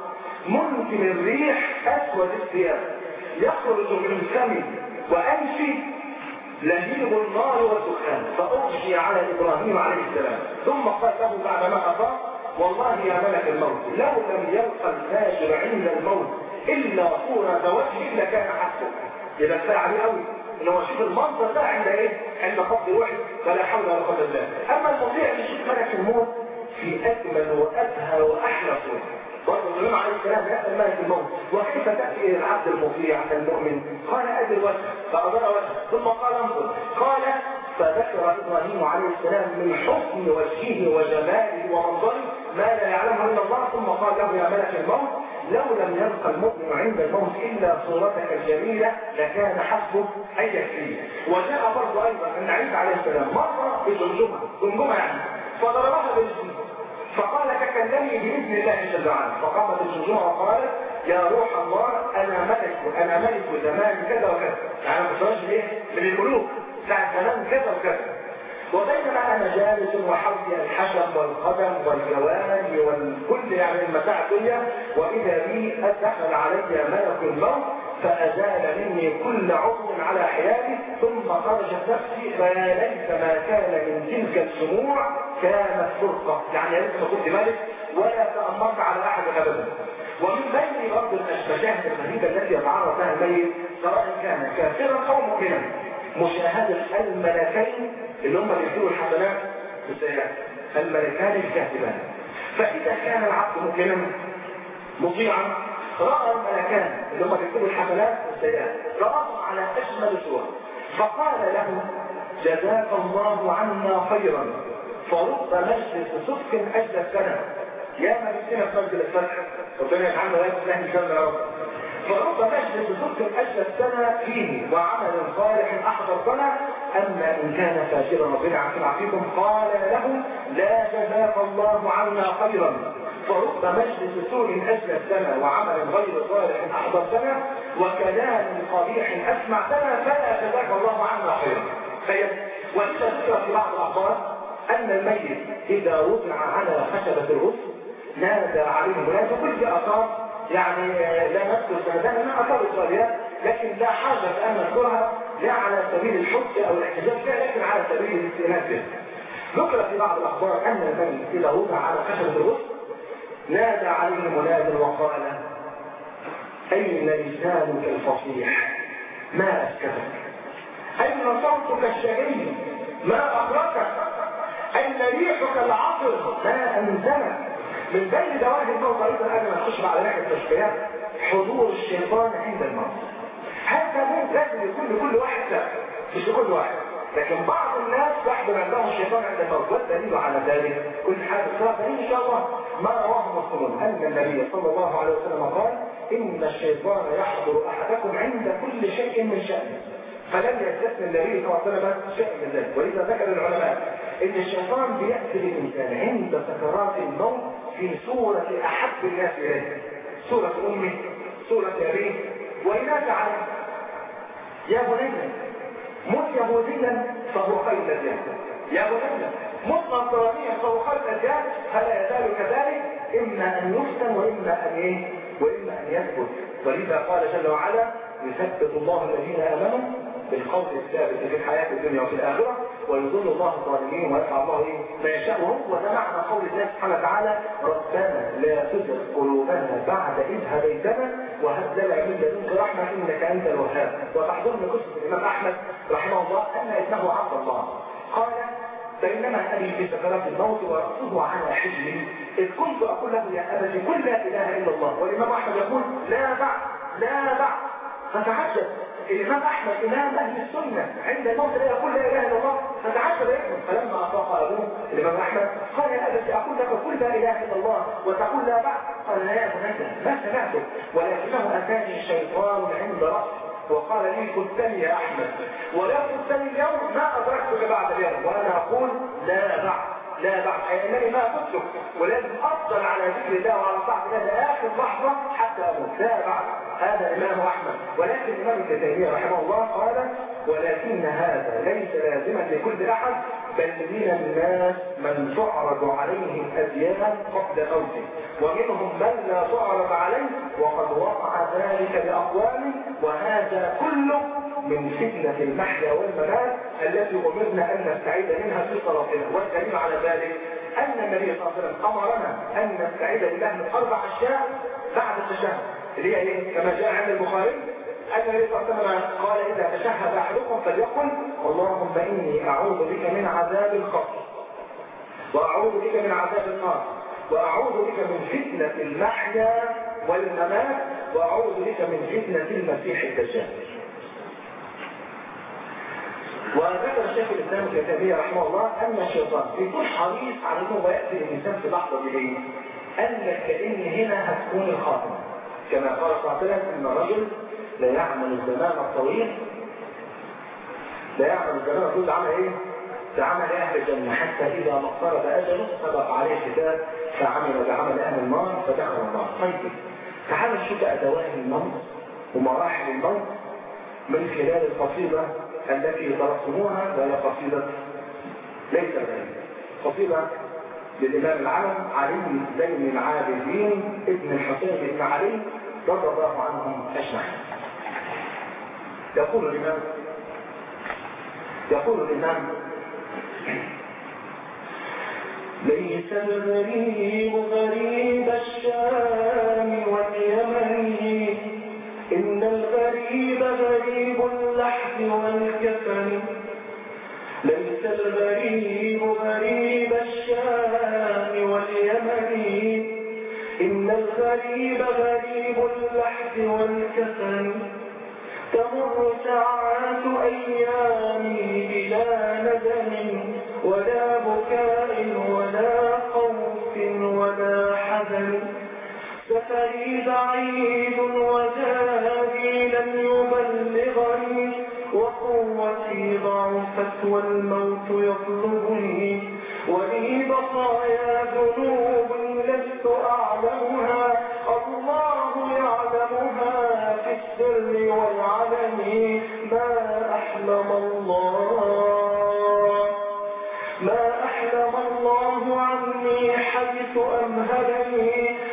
S1: منتن الريح أسود الثياب يخرج من فمي وأنفي لهيب النار والدخان فأغشي على إبراهيم عليه السلام ثم قال له بعدما أفاق والله يا ملك الموت لو لم يلقى الفاجر عند الموت إلا صورة وجهك لكان حسن إذا كفاية عليه قوي إن هو شوف المنظر ده عند إيه؟ عند قبض الوحي فلا حول ولا قوة إلا بالله أما المطيع يشوف ملك الموت في أجمل وأبهى وأحلى صورة برضه النبي عليه السلام يسأل ملك الموت وكيف تأتي إلى العبد المطيع المؤمن قال أدر وجه فأدر وجه ثم قال انظر قال فذكر إبراهيم عليه السلام من حسن وجهه وجماله ومنظره ما لا يعلمه إلا الله ثم قال له يا ملك الموت لو لم يلقى المؤمن عند الموت إلا صورتك الجميلة لكان حسبه أن يكفيه وجاء برضه أيضا أن عيسى عليه السلام مر بجمجمة جمجمة يعني فضربها بالجمجمة فقال تكلمي بإذن الله جل وعلا فقامت الجمجمة وقالت يا روح الله أنا ملك أنا ملك زمان كذا وكذا يعني ما كنتش إيه من الملوك ساعة زمان كذا وكذا وبينما انا جالس وحولي الحشم والقدم والجوانب والكل يعني المتاع الدنيا واذا بي دخل علي ملك الموت فازال مني كل عضو على حياتي ثم خرجت نفسي فيا ليت ما كان من تلك الشموع كانت فرقه يعني ليس ما كنت ملك ولا تامرت على احد ابدا ومن بين برضه المشاهد الغريبه التي يتعرض لها الميت سواء كان كافرا او مؤمنا مشاهدة الملكين اللي هم بيكتبوا الحسنات والسيئات الملكان الكاتبان فإذا كان العبد مؤمنا مطيعا رأى الملكان اللي هم بيكتبوا الحسنات والسيئات رآهم على أجمل صورة فقال له جزاك الله عنا خيرا فرب مجلس صدق أجل السنة يا مجلسنا في مسجد الفتح ربنا يجعلنا ويجعل الله يا رب فرب مجلس صدق أجل السنة فيه وعمل صالح أحضر سنة أما إن كان فاجرا ربنا عافينا فيكم قال له لا جزاك الله عنا خيرا فرب مجلس سوء أجل السنة وعمل غير صالح أحضر سنة وكلام قبيح أسمع سنة فلا جزاك الله عنا خيرا خير وإذا ذكر في بعض الأخبار أن الميت إذا وضع على خشبة الغسل نادى عليه منادى كل دي آثار يعني لا نذكر سندها من اثار الصالحات لكن لا حاجه ان نذكرها لا على سبيل الحجة أو الاحتجاج فيها لكن على سبيل الاستئناس بها ذكر في بعض الأخبار أن الملك إذا وضع على خشبة الغسل نادى عليه مناد وقال أين لسانك الفصيح ما أسكتك أين صوتك الشهي ما أخرجك أين ريحك العطر ما أنزلك من بين دواعي الموت أيضا قبل ما نخش على ناحية التشبيهات حضور الشيطان عند الموت هذا مو لازم يكون لكل واحد سبب مش لكل واحد لكن بعض الناس يحضر عندهم الشيطان عند الموت والدليل على ذلك كل حاجه صار دليل ان شاء الله ما رواه مسلم ان النبي صلى الله عليه وسلم قال ان الشيطان يحضر احدكم عند كل شيء من شانه فلم يستثني النبي صلى الله عليه وسلم شيء من ذلك ولذا ذكر العلماء ان الشيطان بياتي للانسان عند سكرات الموت في صوره احب الناس اليه صوره امه صوره ابيه وينادى عليه يا بني مت يهوديا فهو خير الأديان يا بني مت نصرانيا فهو خير الأديان فلا يزال كذلك إما أن يفتن وإما أن إيه وإما أن يثبت ولذا قال جل وعلا يثبت الله الذين آمنوا بالقول الثابت في الحياة الدنيا وفي الآخرة ويضل الله الظالمين ويفعل الله إيه ما يشاء وده معنى قول الله سبحانه وتعالى ربنا لا تزغ قلوبنا بعد إذ هديتنا وهب لنا من لدنك رحمة إنك أنت الوهاب وتحضرنا قصة الإمام أحمد رحمه الله أن ابنه عبد الله قال بينما أبي في سكرات الموت ورأسه على حجري إذ كنت أقول له يا أبتي قل لا إله إلا الله والإمام أحمد يقول لا بعد لا بعد فتعجب الإمام أحمد إمام أهل السنة عند الموت لا يقول لا إله إلا الله فتعجب ابنه فلما أطاق أبوه الإمام أحمد قال يا أبتي أقول لك قل لا إله إلا الله وتقول لا بعد قال لا يا بني ما سمعته ولكنه أتاني الشيطان عند رأسي وقال لي قلتني يا أحمد ولو قلتني اليوم ما أدركتك بعد اليوم وأنا أقول لا بعد لا بعد أي أنني ما قلتك ولازم أفضل على ذكر الله وعلى طاعة الله لآخر لحظة حتى أموت لا بعد هذا الإمام أحمد ولكن الإمام ابن تيمية رحمه الله قال ولكن هذا ليس لازما لكل أحد بل من الناس من تعرض عليه الأديان قبل موته ومنهم من لا تعرض عليه وقد وقع ذلك لأقوام وهذا كله من فتنة المحيا والممات التي أمرنا أن نستعيد منها في صلاتنا والدليل على ذلك أن النبي صلى الله عليه وسلم أمرنا أن نستعيد لله من أربع أشياء بعد التشهد اللي هي إيه؟ كما جاء عند البخاري أن النبي صلى الله عليه وسلم قال إذا تشهد أحدكم فليقل اللهم إني أعوذ بك من عذاب القبر وأعوذ بك من عذاب النار وأعوذ بك من فتنة المحيا والممات وأعوذ بك من فتنة المسيح الدجال وذكر الشيخ الإسلام ابن تيمية رحمه الله أن الشيطان بيكون حريص على أنه يأتي الإنسان في لحظة إليه أن كأن هنا هتكون الخاتمة كما قال صلى الله عليه وسلم أن الرجل لا يعمل الزمان الطويل لا يعمل الزمان الطويل عمل إيه؟ فعمل أهل الجنة حتى إذا ما اقترب أجله سبق عليه الكتاب فعمل بعمل أهل النار فدخل النار طيب تعال نشوف أدوات الموت ومراحل الموت من خلال القصيدة التي درستموها وهي قصيدة ليس غير قصيدة للإمام العالم علي زين العابدين ابن الحسين بن علي رضي الله عنهم أجمعين يقول الإمام يقول الإمام
S2: ليس الغريب غريب الشام واليمن إن الغريب غريب اللحد والكفن ليس الغريب غريب الشام واليمن إن الغريب غريب اللحد والكفن تمر ساعات أيامي بلا ندم ولا بكاء ولا خوف ولا حزن سفري بعيد وزادي لم يبلغني وقوتي ضعفت والموت يطلبني ولي بقايا ذنوب لست أعلمها الله يعلمها في السر والعلن ما أحلم الله ما أحلم الله عني حيث أمهلني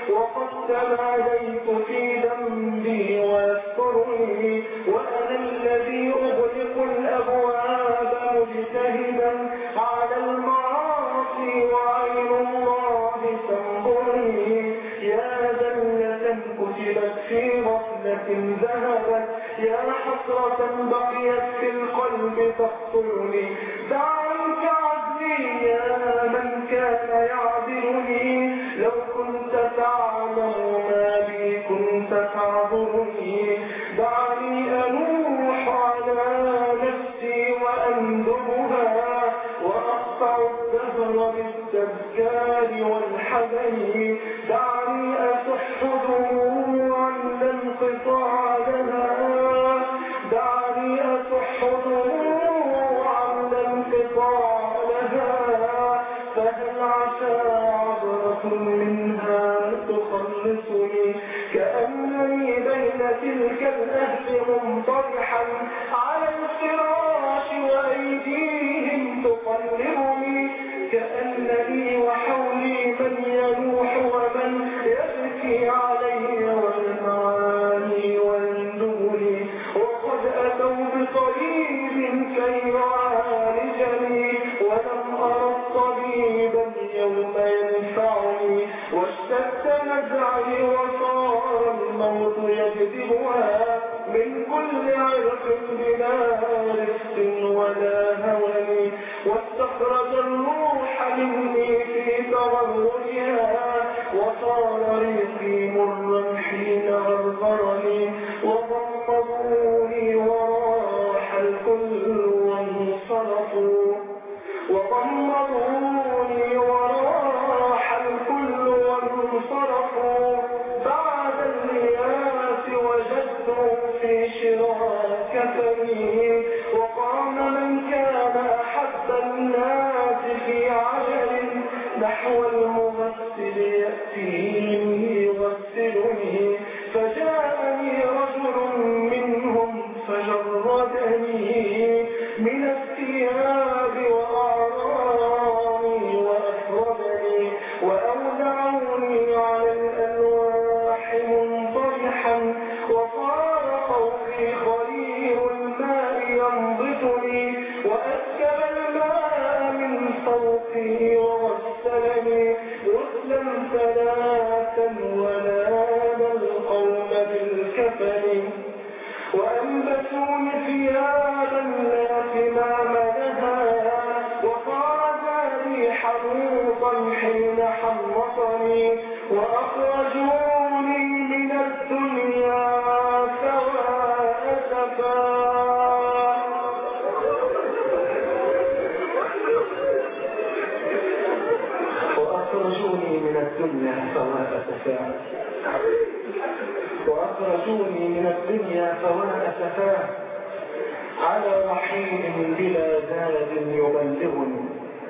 S2: وقد تماديت في ذنبي ويسترني وأنا الذي أغلق الأبواب مجتهدا على المعاصي وعين الله تنظرني يا ذلة كتبت في غفلة ذهبت يا حسرة بقيت في القلب تقتلني دعوك عزلي يا من كان يعذرني لو كنت تعلم ما بي كنت تعذرني دعني أنوح على نفسي وأندبها وأقطع الدهر بالتذكار والحزن دعني أصح دموعا لا انقطاع لها دعني أصح دموعا لا انقطاع لها فهل عسى عبرة منها تخلصني كأنني بين تلك الأهل منطرحا على الفراش وأيديهم تقلبني كأنني وحولي من ينوح ومن يبكي علي والمعاني والدول وقد أتوا بطبيب كي يعالجني ولم أرى الطبيب اليوم ينفعني واشتد نزعي وصار الموت يجذبها من كل عرق بلا رفق ولا هوني واستخرج الروح مني في تغرجها وصار ريقي مرا حين غرغرني وضمضوني وراح الكل وانصرفوا وضمضوني وراح الكل وانصرفوا بعد الياس وجدت في شراك كفني وقام من كان أحب الناس في عجل نحو المغسل يأتيني يغسلني فجاءني رجل منهم فجردني من الثياب وأعراني وأفردني وأودعني على الألواح منطرحا وصار فوقي خليل الماء ينبتني وأسكب الماء من فوقي وغسلني غسلا ثلاثا ونال القوم بالكفن وألبسوني ثيابا لا ثمام لها وصار ذلي حنوطا حين حرصني وأخرجوني من الدنيا سواء سفا وأخرجوني من الدنيا سواء سفا وأخرجوني من الدنيا فواء سفاه على رحيل بلا زاد يبلغني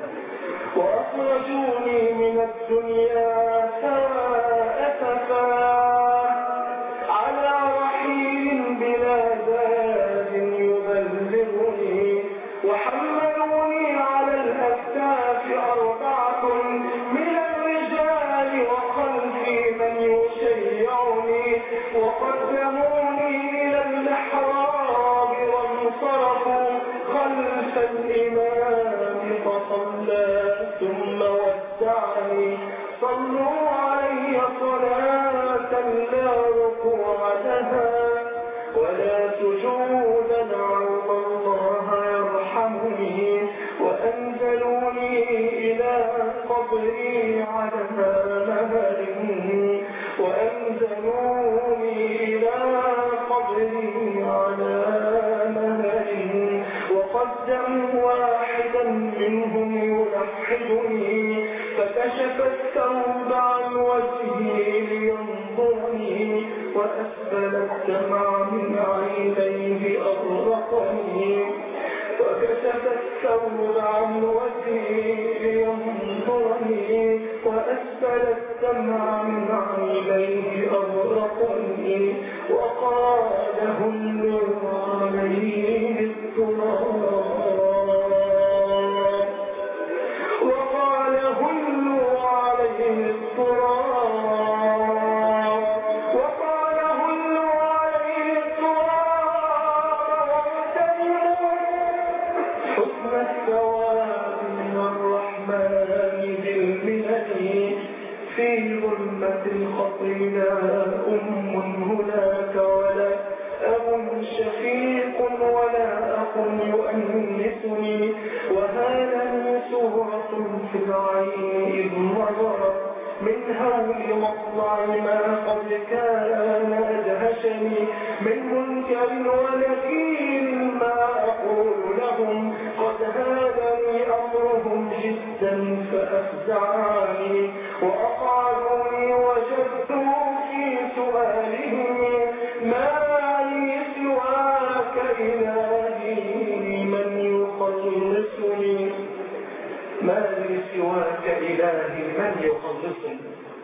S2: وأخرجوني من الدنيا سواء سفاه على رحيل بلا زاد يبلغني وحملوني على الأكتاف أربعة من الرجال وخلفي من يشيعني وقدموني إلى المحراب وانصرفوا خلف الإمام فصلى ثم ودعني صلوا علي صلاة لا ركوع لها ولا سجودا عظم الله يرحمني وأنزلوني إلى قبري على مهل وأنزلوني إلى قبري على مهل وقدموا واحدا منهم يلحدني فكشف الثوب عن وجهي لينظرني وأسفل الدمع من عينيه أغرقني وكشف الثوب عن وجهي لينظرني وأسفل الدمع من عينيه أغرقني وقال هل عليه التراب وقال هل عليه التراب أمة خطينا أم هناك ولا أب شفيق ولا أخ يؤنسني وهذا سورة في العين إذ نظرت من هول مطلع ما قد كان أدهشني من منكر ونكير ما أقول لهم قد هادني أمرهم جدا فأفزعني وأقعدوني وجدوا في سؤالهم ما لي سواك إلهي من يخلصني
S1: ما لي سواك إلهي من يخلصني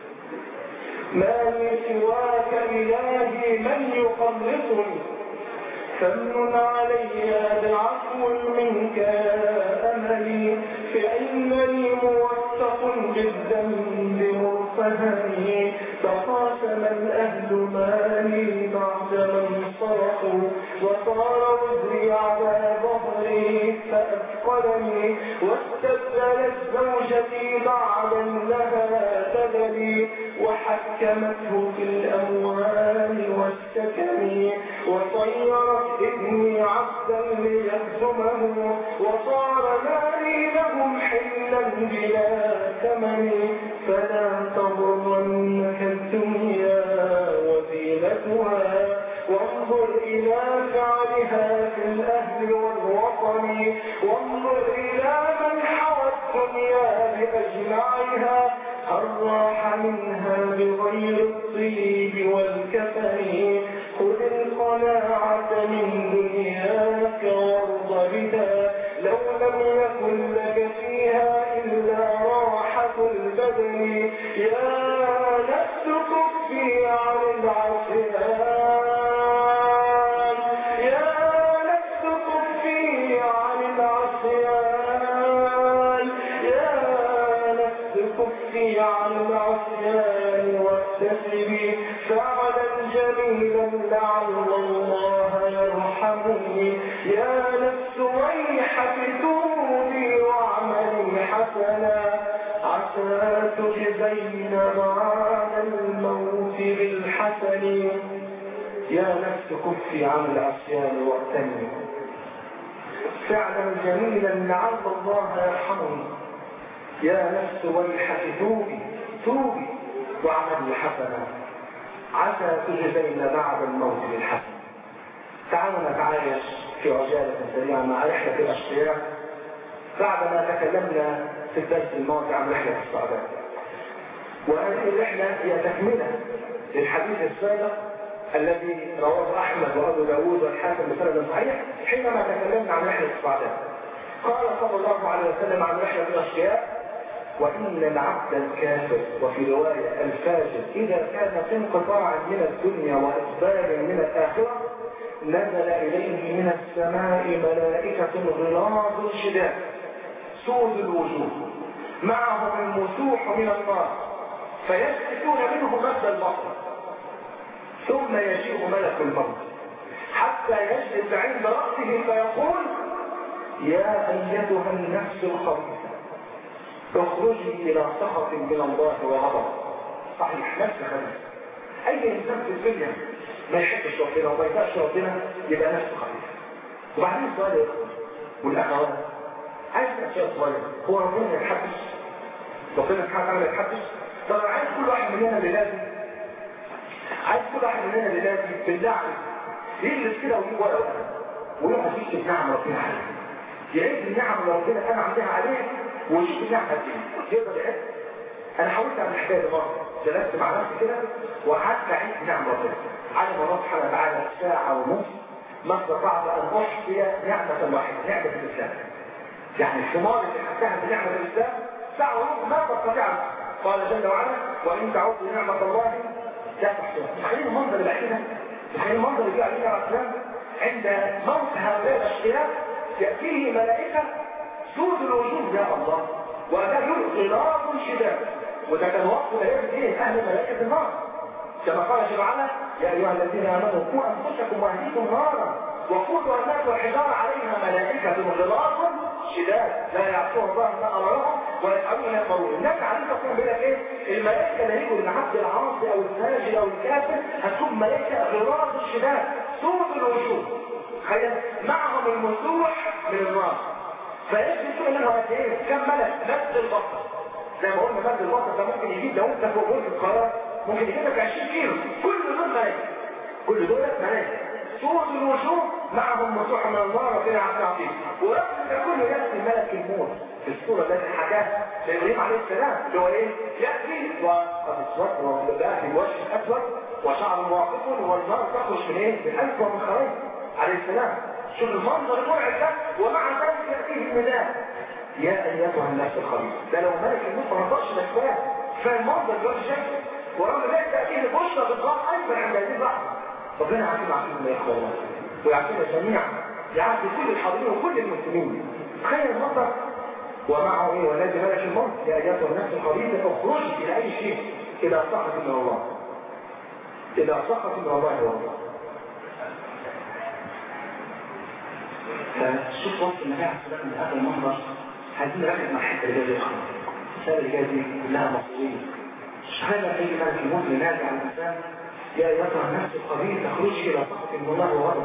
S2: ما لي سواك إلهي من يخلصني فمن علي بعفو منك يا أملي فإنني موثق بالذنب مرتهني فقاسم الأهل مالي بعد من صرفوا وصار وزري على ظهري فأثقلني واستبدلت زوجتي بعد لها تبلي وحكمته في الأموال والسكن وصيرت ابني عبدا ليخدمه وصار مالي لهم حلا بلا ثمن فلا تغرنك الدنيا وزينتها وانظر إلى فعلها في الأهل والوطن وانظر إلى من حوى الدنيا بأجمعها هل راح منها بغير الطيب والكفن خذ القناعة من دنياك وارض بها لو لم يكن لك فيها إلا راحة البدن يا نفس كفي عن العصيان يا نفس كفي عن العصيان يا نفس كفي عن العصيان واكتسبي فعلا جميلا لعل الله يرحمني يا نفس ويحك توبي واعملي حسنا عسى تجزين بعد الموت بالحسن
S1: يا نفس كفي عن العصيان واغتني فعلا جميلا لعل الله يرحمني يا نفس ويحك توبي توبي واعملي حسنا عسى تجزين بعد الموت بالحسن تعالوا نتعايش في عجالة سريعة مع رحلة الأشقياء بعدما تكلمنا في الدرس الماضي عن رحلة السعداء وهذه الرحلة هي تكملة للحديث السابق الذي رواه أحمد وأبو داود والحاكم بسند صحيح حينما تكلمنا عن رحلة السعداء قال صلى الله عليه وسلم عن رحلة الأشقياء وإن العبد الكافر وفي رواية الفاجر إذا كان في انقطاع من الدنيا وإقبال من الآخرة نزل إليه من السماء ملائكة غلاظ شداد سود الوجوه معهم المسوح من النار فيسكتون منه مد البصر ثم يجيء ملك الموت حتى يجلس عند رأسه فيقول يا أيتها النفس الخبيثة اخرجي إلى سخط من الله وغضب صحيح نفس خبيث أي إنسان في الدنيا ما يحبش ربنا وما يبقاش ربنا يبقى نفسه خبيث وبعدين السؤال يا والأخوات عايز أشياء صغيرة هو ربنا يتحبش ربنا سبحانه وتعالى يتحبش طب عايز كل واحد مننا اللي لازم عايز كل واحد مننا اللي لازم بالله عليك يجلس كده ويجيب ورقه وقلم ويقعد يكتب نعم ربنا عليه يعد النعم اللي ربنا كان عندها عليه ويشوف النعمه دي يقدر يعد انا حاولت اعمل الحكايه دي مره جلست مع نفسي كده وقعدت اعد نعم ربنا على الله سبحانه وتعالى ساعه ونص ما استطعت ان احصي نعمه واحده نعمه الاسلام يعني الثمار اللي خدتها بنعمه الاسلام ساعه ونص ما تستطيع قال جل وعلا وان تعودوا نعمه الله لا تحصوها تخيل المنظر اللي بعد كده تخيل المنظر اللي جه عليه على الاسلام عند موت هؤلاء الاشقياء ياتيه ملائكه سود الوجوه يا الله وده غلاظ شداد وده كان وقت ايه اهل ملائكه النار كما قال جل وعلا يا ايها الذين امنوا قوا انفسكم واهليكم نارا وقودها الناس والحجاره عليها ملائكه غلاظ شداد لا يعصون الله ما امرهم ويفعلون ما يامرون النبي عليه الصلاه والسلام بيقول لك ايه الملائكه اللي هيجوا للعبد العاصي او الفاجر او الكافر هتكون ملائكه غلاظ الشداد سود الوجوه تخيل معهم المسوح من النار فيجلسون منه قد ايه كم ملك مد البصر زي ما قلنا مد البصر ده ممكن يجيب لو انت فوق برج القاهره ممكن يجيب لك 20 كيلو كل دول ملائكه كل دول ملائكه سود الوجوه معهم مسوح من النار ربنا يعافينا عظيم ورغم ده كله ياتي ملك الموت في الصوره التي حكاها ابراهيم عليه السلام اللي هو ايه؟ ياتي وقد اسود وبقى في وجه اسود وشعر واقف والنار تخرج من ايه؟ من انف ومن خريج عليه السلام شوف المنظر المرعب ده ومع ذلك ياتيه النداء يا ايتها النفس الخبيثه ده لو ملك الموت ما رضاش ده فالمنظر ده شكله ورغم ذلك تاتيه البشرى بالضغط ايضا عند هذه اللحظه ربنا يعافينا عافينا ما يخبر الله ويعافينا جميعا يعافي كل الحاضرين وكل المسلمين تخيل المنظر ومعه ايه ونادي ملك الموت يا ايتها النفس الخبيثه اخرجي الى اي شيء اذا صحت من الله اذا صحت من الله والله فشوف وصف النبي عليه الصلاه والسلام من هذا المنظر عايزين نركز مع الحته اللي جايه دي الرساله اللي جايه دي كلها مصريه شهاده في ملك الموت ينادي على الانسان يا ايتها النفس الخبيثه اخرجي الى سخط من الله وغضب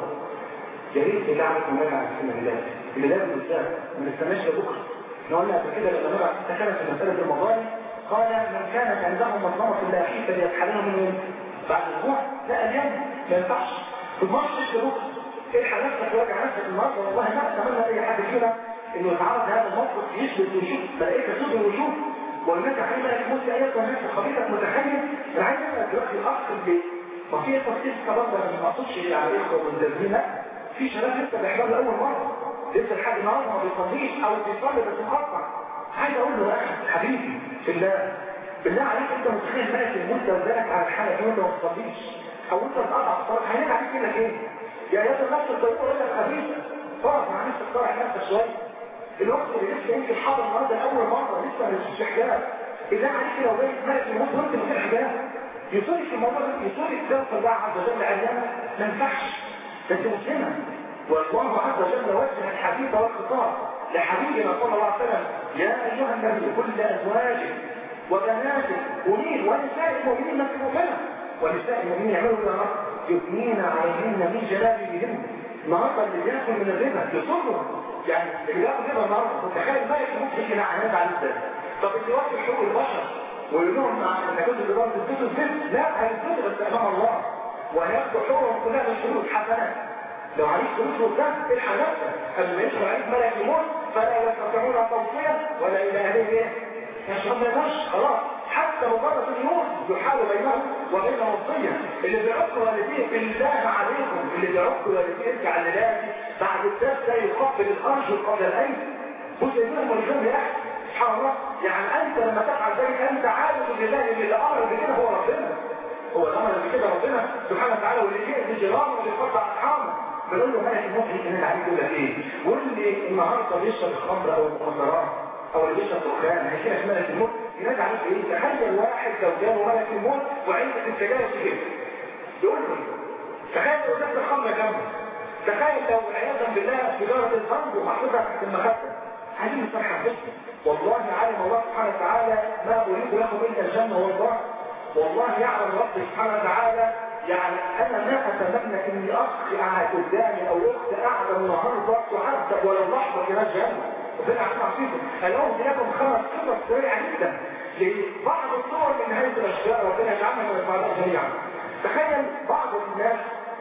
S1: يا ريت نجعل النبي عليه السلام الله اللي لازم بالذات ما نستناش لبكره احنا قلنا قبل كده لما نرى تكلم في مساله المظالم قال من كانت عنده مظلمه لاخيه فليتحللها من بعد اسبوع لا اليوم ما ينفعش ما تضمنش لبكره الحق نفسك وراجع نفسك النهارده والله ما اتمنى اي حد فينا انه يتعرض لهذا الموقف يثبت ويشوف ملائكه سود الوجوه والناس عايز ملك موت ايات والناس خبيثك متخيل انا عايز اسالك دلوقتي الاخ اللي ما في تفصيل كمان ده ما اقصدش على الاخوه والمدرسين لا في شباب لسه بيحضر لاول مره لسه لحد النهارده ما بيصليش او بيصلي بس مقطع عايز اقول له يا اخي حبيبي في الله بالله عليك انت متخيل ملك الموت لو جالك على الحاله دي وانت ما بتصليش او انت بتقطع الصلاه هينادي عليك يقول لك ايه؟ يا ايات النفس الطيبه لك خبيثه اقف مع نفسك صالح نفسك شويه الوقت اللي لسه يمكن حاضر النهارده لاول مره لسه مش في حجاب بالله عليك لو جاي ملك الموت وانت من غير حجاب يصير في الموضوع ده يصير الكلام الله عز وجل عندنا ما ينفعش ده انت مسلمه والله عز وجل وجه الحديث والخطاب لحبيبنا صلى الله عليه وسلم يا ايها النبي كل ازواجك وبناتك ونين ونساء المؤمنين ما تكونوا ونساء المؤمنين يعملوا الى رب يثنين عليهن من جلابيبهن النهارده اللي بياكل من الربا يصروا يعني اللي بياكل ربا النهارده تخيل مالك ممكن يجي لعنات على ازاي طب انت واقف حقوق البشر ويقول لهم انك كنت بضرب تدوس الزبد لا هيزبد بس امام الله وهياخدوا حقوقهم كلها من شروط حسنات لو عليك فلوس وبتاع الحق نفسك قبل ما يدخل عليك ملك الموت فلا يستطيعون توصيه ولا الى اهله ايه؟ يشرب ما يقدرش خلاص حتى مجرد اليوم يحال بينهم وبين وصيه اللي بيعق والديه بالله عليكم اللي بيعق والديه ارجع لله بعد الدرس ده يقبل الارجل قبل الايدي بص يقولهم والجنب يا اخي سبحان الله يعني انت لما تفعل ذلك انت عارف ان الله اللي امر بكده هو ربنا هو الامر بكده ربنا سبحانه وتعالى واللي جه بجرام واللي قطع اصحابه بنقول له مالك الموت اللي عليه يقول لك ايه واللي النهارده بيشرب الخمر او المخدرات او اللي بيشرب دخان هيجي ملك الموت ينادي عليك ايه تخيل واحد لو جاله ملك الموت وعندك السجاير في جيبه يقول له تخيل لو جبت الخمر جنبه تخيل لو عياذا بالله سيجاره الخمر ومحطوطه تحت المخده عايزين نصحح بس والله علم الله سبحانه وتعالى ما اريد لكم الا الجنه والله والله يعلم رب سبحانه وتعالى يعني انا ما اتمنى ان اخ قاعد قدامي او اخت قاعده النهارده تعذب ولو لحظه في ناس جنه ربنا يعلم فيكم اليوم لكم خمس قصص سريعه جدا لبعض الصور من نهايه الاشياء ربنا يجعلنا من الفعلاء جميعا تخيل بعض الناس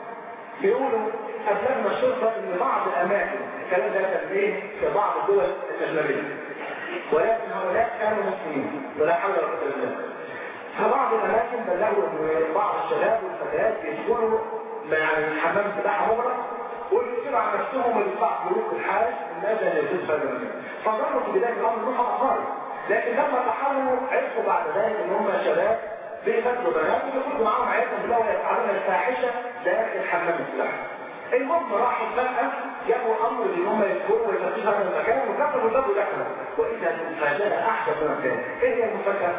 S1: بيقولوا أبلغنا الشرطة ان بعض الاماكن الكلام ده كان ايه في بعض الدول الاجنبيه ولكن هؤلاء كانوا مسلمين ولا حول ولا قوه الا بالله فبعض الاماكن بلغوا ان بعض الشباب والفتيات بيدخلوا يعني حمام سباحه مغلق ويصيروا على نفسهم ويدفعوا فلوس الحارس الناس اللي يجوز هذا المكان فظنوا في بدايه الامر انهم اطفال لكن لما تحرروا عرفوا بعد ذلك ان هم شباب بيقتلوا بنات ويخرجوا معاهم عيالهم بالله ويفعلون الفاحشه داخل حمام السباحه المهم راحوا بقى جابوا امر ان هم يدخلوا ويفتشوا هذا المكان وكفروا الباب ودخلوا واذا المفاجاه احدث مكان ايه هي المفاجاه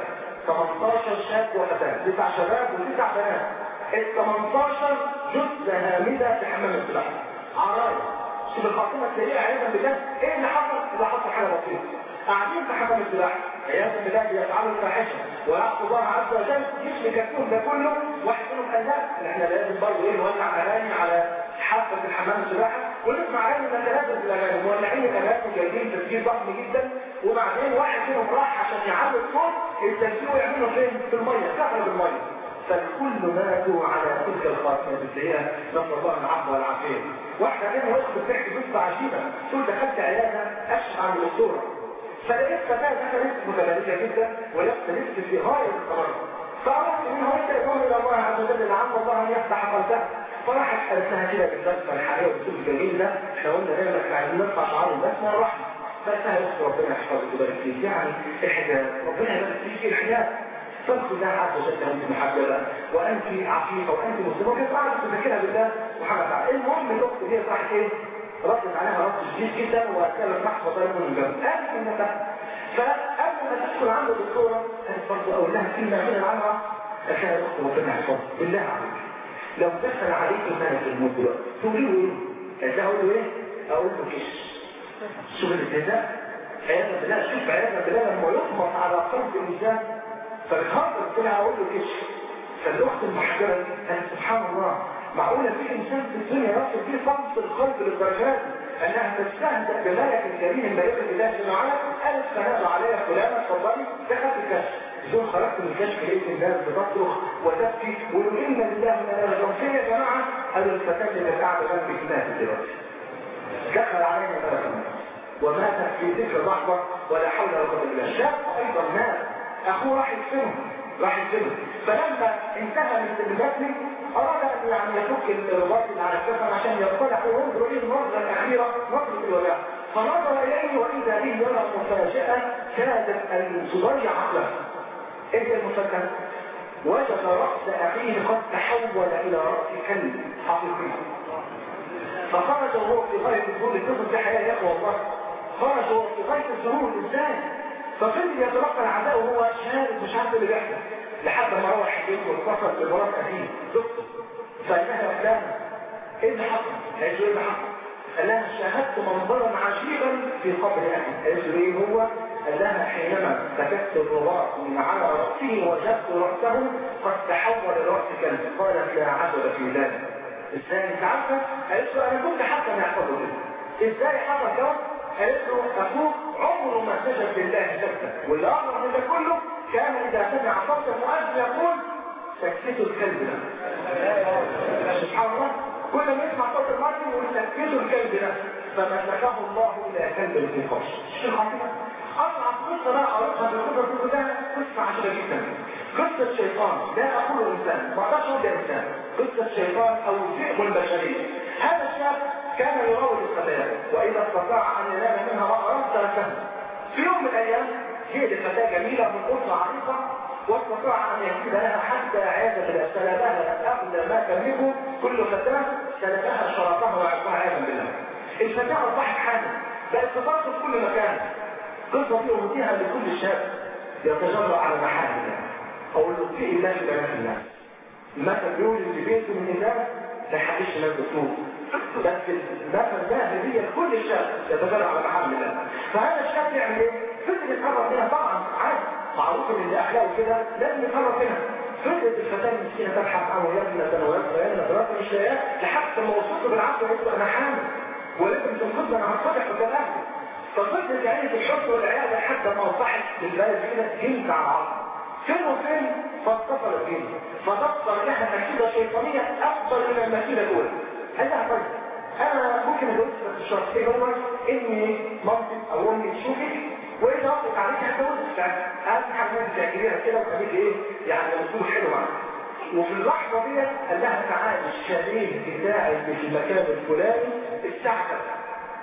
S1: 18 شاب وفتاه تسع شباب وتسع بنات ال 18 جثه هامده في حمام السباحه عرايا شوف الخاتمه السريعه عياذا بالله ايه اللي حصل إذا حصل حاجة بسيطة قاعدين في حمام السباحة عياذا بالله بيفعلوا الفاحشة ويعصوا الله عز وجل مش مكتوب ده كله واحد منهم قال لا احنا لازم برضه ايه نولع اغاني على حافة الحمام السباحة ونسمع اغاني نتلازم بالاغاني مولعين الاغاني وجايبين تسجيل ضخم جدا وبعدين واحد منهم راح عشان يعلي الصوت التسجيل ويعمله فين؟ في المية كفر بالمية فالكل ماتوا على تلك الخاتمة اللي هي نسأل الله العفو والعافية واحدة منهم وقفت بتحكي قصة عجيبة تقول دخلت عيادة أكشف عن الدكتورة فلقيت فتاة دخلت متبرجة جدا ولبس لبس في غاية التبرج فأردت منها وانت يقول إلى الله عز وجل لعل الله أن يفتح قلبها فراحت قالتها كده بالبسمة الحقيقة والسوق الجميل ده احنا قلنا دايما احنا عايزين نرفع شعار البسمة الرحمة فقالتها يا أخت ربنا يحفظك ويبارك فيك يعني الحجاب ربنا يبارك فيك في الحجاب فاذكر الله عز وجل انت محجبه وانت عفيفه وانت مسلمه وكانت قاعده تذكرها بالله سبحانه وتعالى المهم الاخت دي راحت ايه ردت عليها رد شديد جدا وكانت محفظه طيب من الجنب قالت انها فقبل ما تدخل عند الدكتوره قالت برضه اقول لها كلمه من العمره قالت لها يا اخت ربنا يحفظك بالله عليك لو دخل عليك ملك الموت دلوقتي تقولي له ايه؟ قالت لها اقول له ايه؟ اقول له كش شوف الابتداء عياذا بالله شوف عياذا بالله لما يطمس على قلب الانسان فبتهرب كده اقول له كش فالاخت المحجبه دي قالت سبحان الله معقوله في انسان في الدنيا يصل فيه صمت القلب للدرجات انها تستهزأ بملك كريم ملك الله جل وعلا قالت فنادوا عليها فلانه اتفضلي دخلت الكشف دول خرجت من الكشف لقيت الناس بتصرخ وتبكي ويقول ان لله من انا فين يا جماعه قالوا الفتاه اللي قاعده جنبي ماتت دلوقتي دخل علينا ملك الموت وماتت في تلك اللحظه ولا حول ولا قوه الا بالله شاف ايضا مات اخوه راح يدفنه راح يدفنه فلما انتهى من الدفن اراد ان يعني يفك الرباط اللي على الكفن عشان يطلع وينظر اليه النظره الاخيره نظره الوداع فنظر اليه واذا به يرى مفاجاه كادت ان تضيع عقله ايه المفاجاه وجد راس اخيه قد تحول الى راس كلب حقيقي فخرج وهو في غايه الظهور الطفل في حياه يا اخوه والله خرج وهو في غايه الظهور ازاي ففضل يتلقى العداء وهو شارد مش عارف اللي بيحصل لحد ما روح البيت واتصل بمرات اخيه زوجته فقال لها فلان ايه اللي حصل؟ قالت له ايه اللي حصل؟ قال لها شاهدت منظرا عجيبا في قبر اخي قالت له ايه هو؟ قال لها حينما سكت الرباط من على راسه وجدت راسه قد تحول لراس كلب قالت لا عجب في ذلك ازاي انت عارفه؟ قالت له انا كنت حتى ما يحصل كده ازاي حصل كده؟ قالت له اخوك عمره ما سجد لله سجدا واللي اعظم من ده كله كان اذا سمع صوت المؤذن يقول سكتوا الكلب ده سبحان الله كل ما يسمع صوت المؤذن يقول سكتوا الكلب ده فمسكه الله الى كلب في فرش شو الخطيئه اصعب قصه بقى قريتها في القصه كلها قصه عجيبه جدا قصه الشيطان لا اقول انسان ما اقدرش اقول انسان قصه الشيطان او الذئب البشري هذا الشاب كان يراود الفتيات واذا استطاع ان ينال منها مهرا تركها في يوم من الايام جئت فتاه جميله من اسره عريقه واستطاع ان يكيد لها حتى عياذا بالله سلبها اغلى ما تملكه كل فتاه سلبها شرفها وعرفها عياذا بالله الفتاه اصبحت حامل بقت تفرط في كل مكان قصه دي اهديها لكل شاب يتجرأ على محارم الله او يلقيه الله في بنات الله المثل بيقول اللي بيته من الناس ما يحبش الناس بتموت بس المثل ده هديه لكل شاب يتجرأ على محارم الله فهذا الشاب يعمل ايه؟ فضل يتهرب منها طبعا عادي معروف ان اللي اخلاقه كده لازم يتهرب منها فضلت الفتاه المسكينه تبحث عنه يمنى ويسرى يمنى دراسه مش لاقياه لحد ما وصلت بالعافيه قلت انا حامل ولازم تنقذنا انا هتصالح قدام اهلي ففضلت عيني في الحب والعياده لحد ما اصبحت بالبلد كده جنت على العصر فين وفين فاتصلت بيه فتبصر لها مكيدة شيطانية أفضل من المكيدة الأولى قال لها طيب أنا ممكن أجوز بس الشرط إيه هو إني مامتي أو أمي تشوفك وإذا وقفت عليك هتجوزك فأهم حاجة إنك تأكليها كده وتخليك إيه يعني أسلوب حلو معاك وفي اللحظة دي قال لها تعالى الشاليه بتاعي اللي في المكان الفلاني الساعة كذا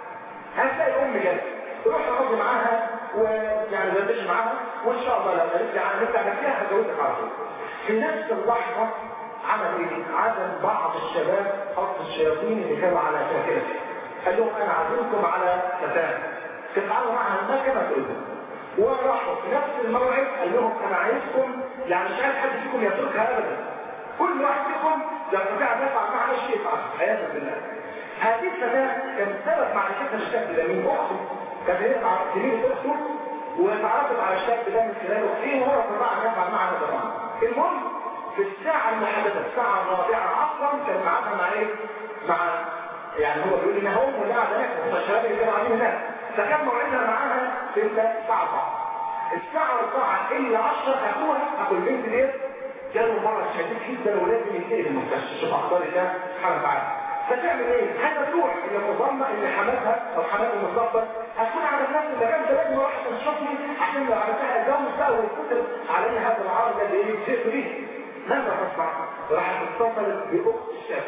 S1: هتلاقي أم جت روح اقضي معاها ويعني بدش معاها وان شاء الله لو قالت لي عن نفسي فيها هجوزك على طول في نفس اللحظه عمل ايه؟ عزم بعض الشباب خط الشياطين اللي كانوا على شاكلته قال لهم انا عازمكم على فتاه تفعلوا معها ما كما تريدون وراحوا في نفس الموعد قال لهم انا عايزكم يعني مش عايز حد فيكم يتركها ابدا كل واحد فيكم يستطيع ان يفعل معها شيء يفعل عياذا بالله هذه الفتاه كانت سبب معرفتها الشاب ده من اخته كانت هي مع زميل اخته واتعرفت على الشاب ده من خلال اختيه وهو طبعا يفعل معها طبعا المهم في الساعة المحددة الساعة الرابعة عصرا كان معاها مع ايه؟ مع يعني هو بيقول ان هم اللي قاعد هناك هم الشباب اللي كانوا قاعدين هناك فكان موعدها معاها في الساعة 4 الساعة 4 الا 10 اخوها اخو البنت ديت جاله مرض شديد جدا ولازم ينتهي المستشفى شوف اخبار الله سبحانه وتعالى فتعمل ايه؟ هتروح الى تظن ان حماتها او حماتها المستقبل هتكون على نفس المكان ده لازم اروح تشوفني عشان لو عملتها اتجوز بقى ويكتب علي هذا العرض اللي ايه جئت به ماذا تصنع؟ راحت اتصلت باخت الشاب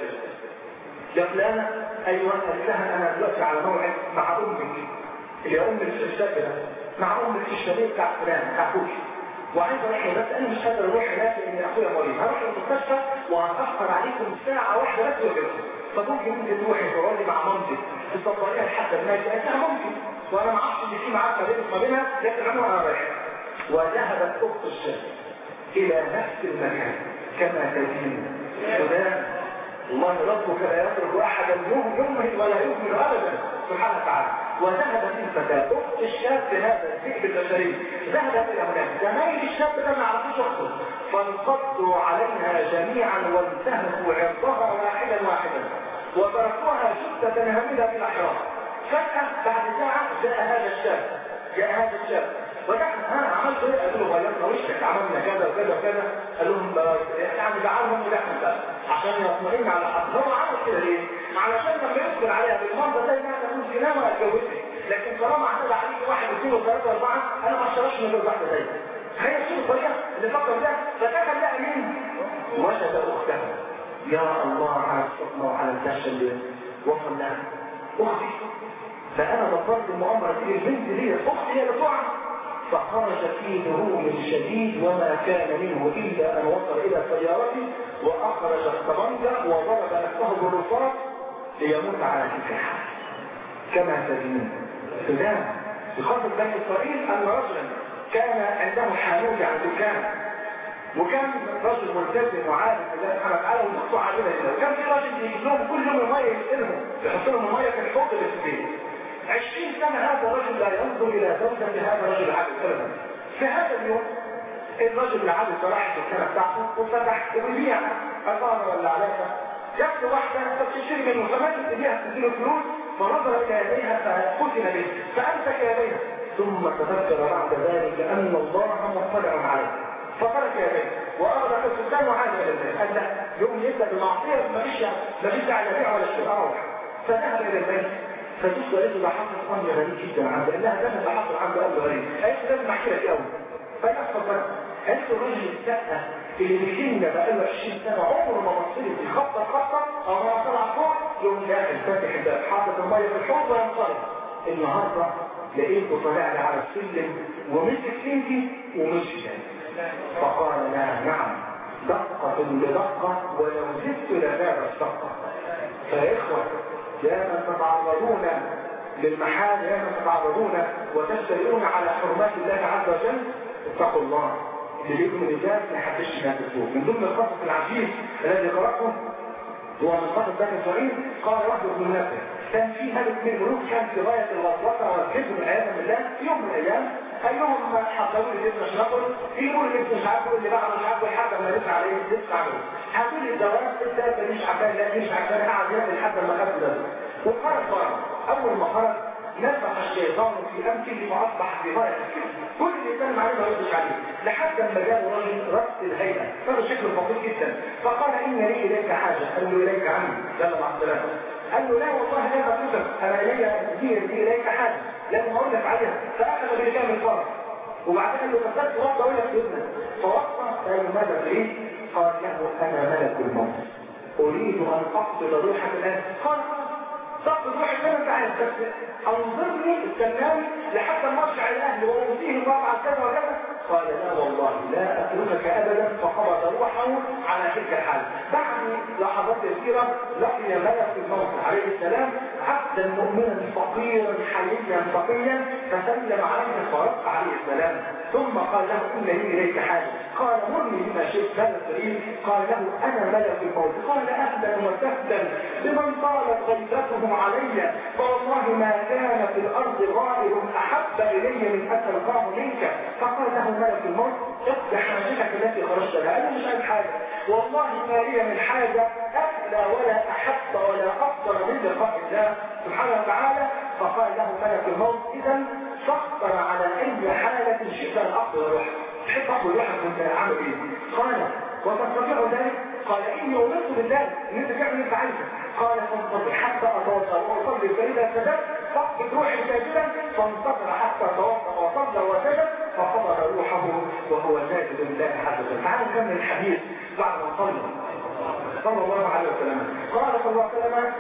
S1: يا فلانة ايوه قالت لها انا دلوقتي على موعد مع امك اللي هي ام الشاب ده مع امك في الشباب بتاع فلان بتاع اخوك وعايز اروح بس انا مش قادر اروح هناك لان اخويا مريض هروح المستشفى وهتاخر عليكم ساعه واحده بس وكده فممكن انت تروحي تقعدي مع مامتك تصبريها لحد ما اجي قالت لها ممكن وانا ما اعرفش ان في معاك ما بينك ما بينها لكن عموما انا رايح وذهبت اخت الشاب الى نفس المكان كما تدين سودان الله ربك لا يترك احدا يؤمن ولا يؤمن ابدا سبحانه وتعالى وذهبت الفتاة أخت الشاب هذا الذئب البشري ذهبت إلى هناك زمايل الشاب ده ما عرفوش أخته فانقضوا عليها جميعا وانتهكوا عرضها واحدا واحدا وتركوها جثة هامدة في الأحرار فجأة بعد ساعة جاء هذا الشاب جاء هذا الشاب ودخل ها عملت ايه؟ قالوا له غيرنا وشك عملنا كذا وكذا وكذا قال لهم يعني جعلهم ودخل بقى عشان يطمئن على حد هو عمل كده ليه؟ علشان لما يدخل عليها بالمنظر ده انها تكون زنا ولا اتجوزت لكن طالما اعتدى عليك واحد واثنين وثلاثه واربعه انا ما اشتركش من دول واحده زيك هي شو الطريقه اللي فكر ده فدخل لقى مين؟ وجد اختها يا الله على الصدمه وعلى الدهشه اللي وصل لها اختي فانا ضبطت المؤامره دي البنت دي اختي هي اللي تقع فخرج في هروب شديد وما كان منه إلا أن وصل إلى سيارته وأخرج الطبنجة وضرب نفسه بالرصاص ليموت على تلك الحال كما تدين سودان بخاطر بني إسرائيل أن رجلا كان عنده حانوت عن دكان وكان رجل ملتزم وعارف الله سبحانه وتعالى ومقطوع عادله كده وكان في راجل يجيب لهم كل يوم الميه يسقلهم يحط لهم الميه في الحوض اللي في البيت عشرين سنة هذا الرجل لا ينظر إلى زوجة لهذا الرجل العابد أبدا في هذا اليوم الرجل العابد راح الدكانة بتاعته وفتح وبيبيع أثار ولا علاقة جت واحدة فبتشتري منه فماتت إيديها تديله فلوس فنظر إلى يديها فقتل به فأمسك يديها ثم تذكر بعد ذلك أن الله مطلع عليه فترك يديه وأخذ السلطان وعاد إلى البيت قال لا يوم يبدأ بالمعصية مفيش مفيش داعي لا بيع ولا شراء أروح فذهب إلى البيت فتسوى قالت له حصل امر غريب جدا عند لانها دايما اللي حصل عنده امر غريب قالت له لازم احكي لك قوي فانا اتفضل قالت له الراجل السقه اللي بيجينا بقى له 20 سنه عمره ما بص لي في خطه خطه او ما طلع فوق يوم داخل فاتح الباب حاطط الميه في الحوض وينصرف النهارده لقيته طالع لي على السلم ومسك سنتي ومشي فقال لا نعم دقة بدقة ولو زدت لزاد الشقة فيا إخوة يا من تتعرضون للمحال يا من تتعرضون وتجترئون على حرمات الله عز وجل اتقوا الله اللي بيكم الرجال ما يحبش ما تسوق من ضمن القصص العجيب الذي قرأته هو من قصص ذاك الصغير قال واحد بن نافع كان في ملك من الملوك كان في غاية الغطرسة والكذب من عياذا بالله في يوم من الأيام قال لهم حضروا لي جبنة شنقل في يقول لي مش عارف اللي بعد مش عارف لحد ما يدفع عليه يدفع عليه هاتوا لي الدواء انت مش عارفان لا مش عارفان قاعد ينزل لحد ما خد ده وخرج بره اول ما خرج نفخ الشيطان في انفه فاصبح في غايه الكذب كل اللي يتكلم عليه ما يردش عليه لحد ما جاء رجل رأس الهيئه هذا شكله فقير جدا فقال ان لي اليك حاجه قال له اليك عني يلا مع السلامه قال له لا والله لا بقصدك انا الي دي اليك حاجه لازم اقول لك عليها فاخذ برجال الفرس وبعدين قال له تصدق وقت اقول لك باذنك فوقف قال له ماذا تريد؟ قال له انا ملك الموت اريد ان اقبض روحك الان قال تقبض روحك زي ما انت عايز بس انظرني استناني لحتى ما ارجع الاهل واوصيه الواقع كذا وكذا قال لا والله لا اتركك ابدا فقبض روحه روحه على تلك الحال بعد لحظات يسيرة لقي ملك الموت عليه السلام عبدا مؤمنا فقيرا حييا فقيا فسلم عليه فرق عليه السلام ثم قال له ان لي اليك حاجه قال مرني بما شئت ماذا تريد قال له انا ملك الموت قال اهلا وسهلا بمن طالت غيبته علي فوالله ما كان في الارض غائب احب الي من ان القاه منك فقال له ملك الموت اقضي حاجتك التي خرجت لها انا مش عايز حاجه والله ما لي من حاجه اغلى ولا احب ولا افضل من لقاء الله سبحانه وتعالى فقال له ملك الموت اذا فكر على اي حاله شئت ان اقضي روحك تحب اقضي روحك وانت عامل ايه قال وتستطيع ذلك قال اني امرت بالله ان انت تعمل اللي انت عايزه قال فانتظر حتى اتوضا واصلي فاذا سجدت فاقبض روحي ساجدا فانتظر حتى توضا وصلى وسجد فقبض روحه وهو ساجد لله عز وجل تعالوا نكمل الحديث بعد ما صلى صلى الله عليه وسلم قال صلى الله عليه وسلم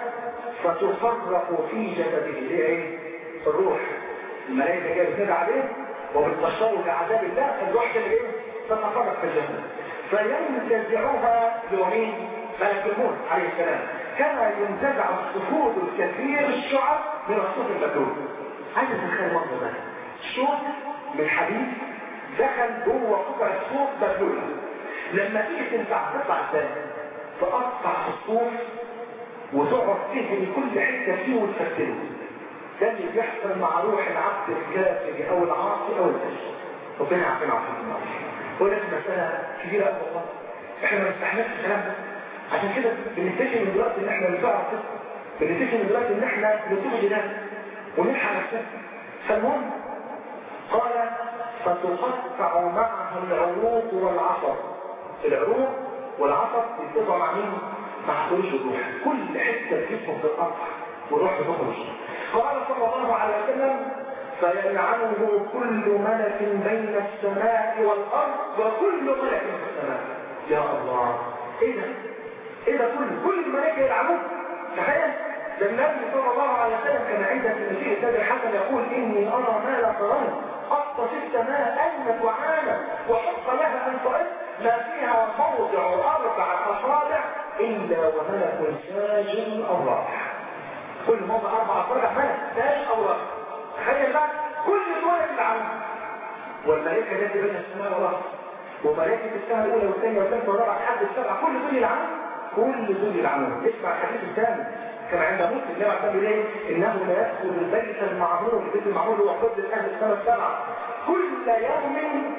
S1: فتفرق في جسده ليه ايه الروح الملائكه جايه بتدعى عليه وبتبشره بعذاب الله فالروح كده ايه تتفرق في الجسد فينتزعها بيمين ملك الموت عليه السلام كما ينتزع الصفود الكثير الشعب من الصوت المبلول عايز تتخيل المنظر ده الصوت من حديد دخل جوه قطع الصوت مبلوله لما تيجي تنفع تطلع ازاي تقطع الصوت وتقعد تهني كل حته فيه وتفتله ده اللي بيحصل مع روح العبد الكافر او العاصي او الفاشل ربنا يعافينا ويعافينا الله هو ده مساله كبيره قوي والله احنا ما نستحملش الكلام ده عشان كده بنتفق من دلوقتي ان احنا نبيع قصه بنتفق من دلوقتي ان احنا نتوب جنان ونلحق نفسنا فالمهم قال فتقطع معها العروق والعصب العروق والعصب يتقطع مع مين؟ مع خروج الروح كل حته في جسمه بتتقطع والروح بتخرج قال صلى الله عليه وسلم فيلعنه كل ملك بين السماء والارض وكل ملك في السماء يا الله ايه ده ايه ده كل كل الملائكه يلعنوه تخيل ده النبي صلى الله عليه وسلم كان عند النبي النبي الحسن يقول اني ارى ما لا ترون قط في السماء أين وعالم وحق لها أن تعد ما فيها موضع أربع أصابع إلا وملك ساج أو راح كل موضع أربع أصابع ملك ساج أو راح تخيل بقى كل دول العالم والملائكة التي بين السماء والأرض وملائكة السماء الأولى والثانية والثالثة والرابعة لحد السبعة كل دول العالم كل دول العالم اسمع الحديث الثاني كما عند مسلم جمع قال ليه انه لا يدخل البيت المعمور البيت المعمور هو قبل اهل السنه السبعه كل يوم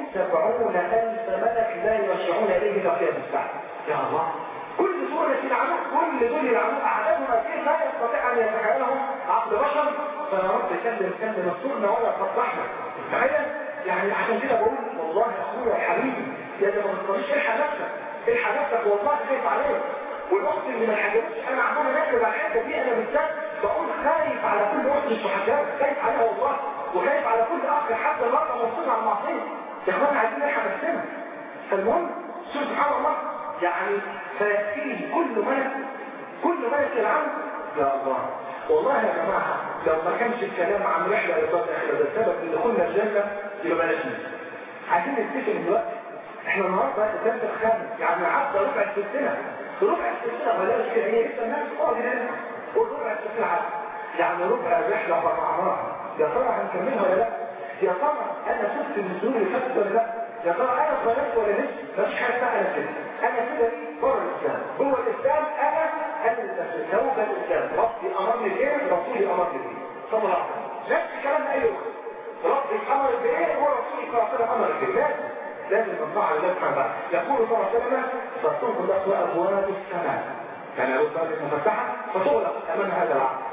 S1: سبعون الف ملك لا يرجعون اليه الى قيام الساعه يا الله كل سورة العمود كل دول العمود أعدادهم كيف لا يستطيع أن يتخيلهم عقل بشر فيا رب كلم كلم الصورنا ولا تصلحنا تخيل يعني عشان كده بقول والله يا أخويا يا حبيبي يا ده ما تقوليش الحق نفسك الحق نفسك والله خايف عليك والاخت اللي ما حجبتش انا عمال انكد على الحته دي انا بالذات بقول خايف على كل اخت مش محجبه خايف عليها والله وخايف على كل اخ حتى المرأة مبسوطة على المعصية يا اخوان عايزين نلحق نفسنا فالمهم شوف سبحان الله يعني فيكفيه كل ملك كل ملك العام يا الله والله يا جماعة لو ما كانش الكلام عن رحلة لصوت احنا ده السبب اللي دخلنا الجنة يبقى بلاش منه عايزين نتفق دلوقتي احنا النهارده الدرس الخامس يعني عدى ربع السلسلة ربع السلسلة بلاش كده هي لسه الناس فاضي هنا وربع السلسلة عدى يعني ربع الرحلة فرعناها يا ترى هنكملها ولا لا يا ترى انا شفت النزول اللي فاتت ولا لا يا ترى انا اتغيرت ولا لسه مفيش حاجه اسمها كده انا كده بره الاسلام جوه الاسلام انا انا زوج الاسلام ربي امرني بايه رسولي امرني بايه صلى الله عليه وسلم نفس الكلام اي وقت ربي امر بايه ورسولي صلى الله عليه وسلم امر بايه لازم لازم نطلع على الله سبحانه وتعالى يقول صلى الله عليه وسلم فتغلق ابواب السماء يعني ابواب مفتحه فتغلق امام هذا العقل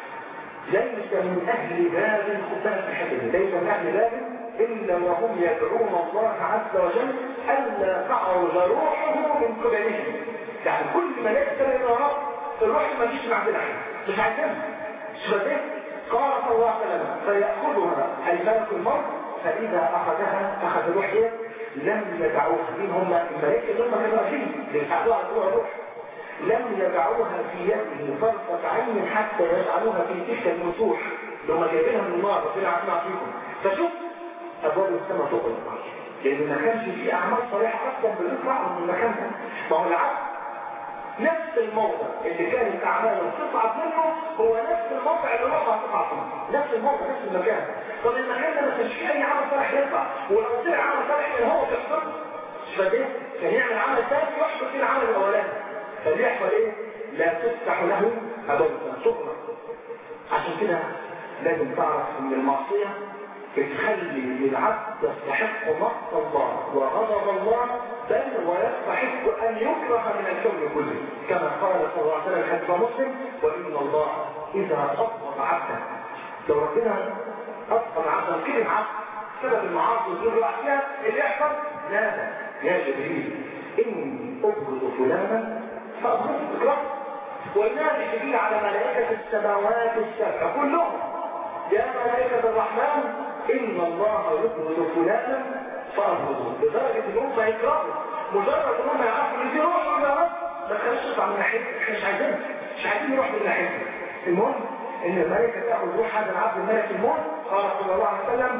S1: ليس من أهل باب خبان في حكمه ليس من أهل باب إلا وهم يدعون الله عز وجل ألا تعرج روحه من قبلهم يعني كل ما يكتب إلى رب الروح ما تجيش من عندنا مش عايزينها شبابين قال صلى الله عليه وسلم فيأخذها الملك الموت فإذا أخذها أخذ الروح إيه؟ لم يدعوها مين هم الملائكة اللي هم كانوا واقفين اللي يساعدوها على طلوع الروح لم يدعوها في يده طرفة عين حتى يجعلوها في تلك المسوح لو ما جايبينها من النار ربنا عارفين فيكم فشوف ابواب السماء تغلق لان ما كانش في اعمال صالحه اصلا بتطلع من المكان ده ما هو العبد نفس الموضع اللي كانت اعماله تصعد منه هو نفس الموضع اللي روحه هتطلع فيه نفس الموضع نفس المكان طب المكان ده ما كانش فيه اي عمل صالح يطلع ولو طلع عمل صالح كان هو في الصدر فده كان يعمل عمل ثاني يحصل فيه العمل الاولاني فبيحصل ايه لا تفتح له ابدا شكرا عشان كده لازم تعرف ان المعصيه بتخلي العبد يستحق مقت الله وغضب الله بل ويستحق ان يكره من الكون كله كما قال صلى الله عليه وسلم حديث مسلم وان الله اذا اطلق عبدا لو ربنا اطلق عبدا كلم عبد سبب المعاصي والذنوب اللي فيها اللي يحصل نادى يا جبريل اني ابغض فلانا فابغض اكرهه وينادي جبريل على ملائكه السماوات السبع كلهم يا ملائكه الرحمن ان الله يبغض فلانا فابغضه لدرجه ان هم يكرهوا مجرد ان هم يعرفوا ان في روح يا رب ما تخليش تطلع من ناحيتك احنا مش عايزين مش عايزين نروح من ناحيتك المهم ان الملائكه تاخذ روح هذا العبد الملك الموت قال صلى الله عليه وسلم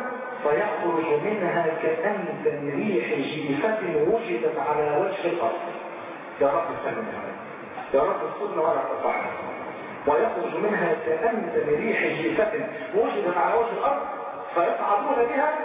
S1: فيخرج منها كأنزل ريح جيفة وجدت على وجه الأرض يا رب السلام يا رب الصدن ولا تطعنا ويخرج منها كأنزل ريح جيفة وجدت على وجه الأرض فيصعدون بها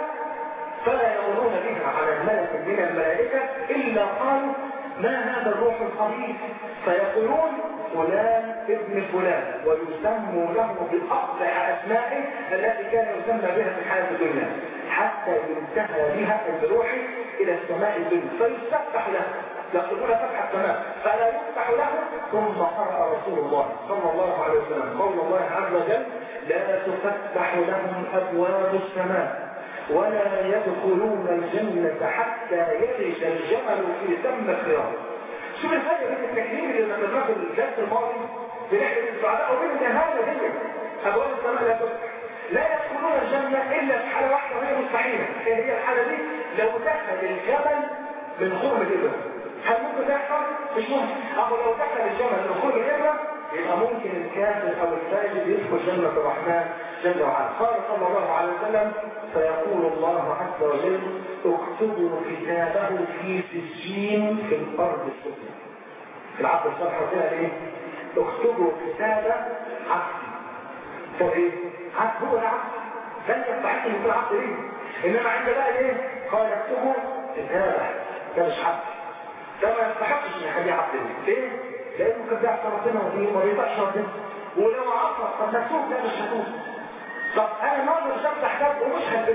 S1: فلا يمرون بها على الملك من الملائكة إلا قالوا ما هذا الروح الخبيث فيقولون فلان ابن فلان ويسموا له بأقبح أسمائه التي كان يسمى بها في الحياة الدنيا حتى ينتهى بها الروح إلى السماء الدنيا فيستفتح له يقولون فتح السماء فلا يفتح له ثم قرأ رسول الله صلى الله عليه وسلم قول الله عز وجل لا تفتح لهم أبواب السماء ولا يدخلون الجنة حتى يلج الجمل في سم الخيار شوف الفرق بين التكليم اللي ذكرناه في الجلسة الماضي بنحكي السعداء وبين النهاية دي أبواب السماء لا تفتح لا يدخلون الجنة إلا في حالة واحدة وهي مستحيلة ايه هي الحالة دي لو دخل الجبل من خرم الإبرة هل ممكن تحصل؟ مش ممكن أو لو دخل الجبل من خرم الإبرة يبقى ممكن الكافر أو الفاجر يدخل جنة الرحمن جل وعلا قال صلى الله عليه وسلم فيقول الله عز وجل اكتبوا كتابه في سجين في الأرض السفلى العبد الصالح قلنا ايه؟ اكتبوا كتاب عبدي طب ايه؟ عبد هو العبد لن يستحق ان يكون عبد ليه؟ انما عند بقى ايه؟ قال اكتبوا كتابه ده مش عبد ده ما يستحقش ان يخليه عبد ليه؟ ليه؟ لانه كان بيعصى ربنا وما بيطيعش ربنا ولو عصى طب مكتوب لا مش هتوب طب انا النهارده مش هفتح كتاب ومش هلبس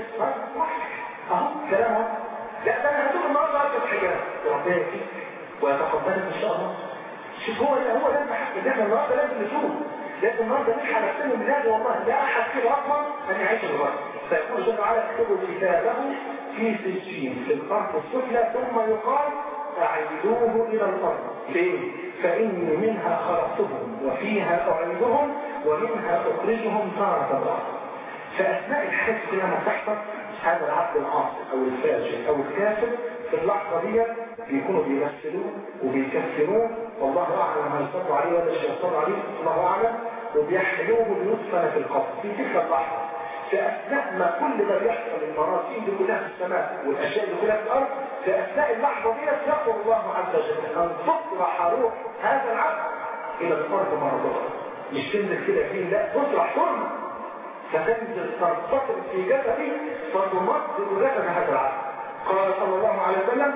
S1: اهو كلام اهو لا ده انا هتوب النهارده البس حجاب ربنا يكفيك ويتقبلك ان شاء الله شوف هو ده هو ده الحق اللي احنا النهارده لازم نشوف لازم النهارده نلحق نفسنا من هذا والله لا احد فيه اصلا ان يعيش الغرب فيقول جل وعلا اكتبوا كتابه في سجين في الارض السفلى ثم يقال أعيدوه إلى الأرض ليه؟ فإني منها خلقتهم وفيها أعيدهم ومنها أخرجهم تارة أخرى فأثناء الحياة كلها ما تحصل هذا العبد العاصي أو الفاجر أو الكافر في اللحظة دي بيكونوا بيمثلوه وبيكفروه والله أعلم هل يصلوا عليه ولا مش يصلوا عليه الله أعلم وبيحملوه بيدفن في القبر في تلك اللحظة في أثناء ما كل ده بيحصل المراسيم دي كلها في السماء والأشياء دي كلها في الأرض في أثناء اللحظة دي يقول الله عز وجل أن تطرح روح هذا العبد إلى الأرض مرة أخرى مش تنزل كده فيه لا تطرح ثم فتنزل تنتصر في جسده فتمضغ جسد هذا العبد قال صلى الله عليه وسلم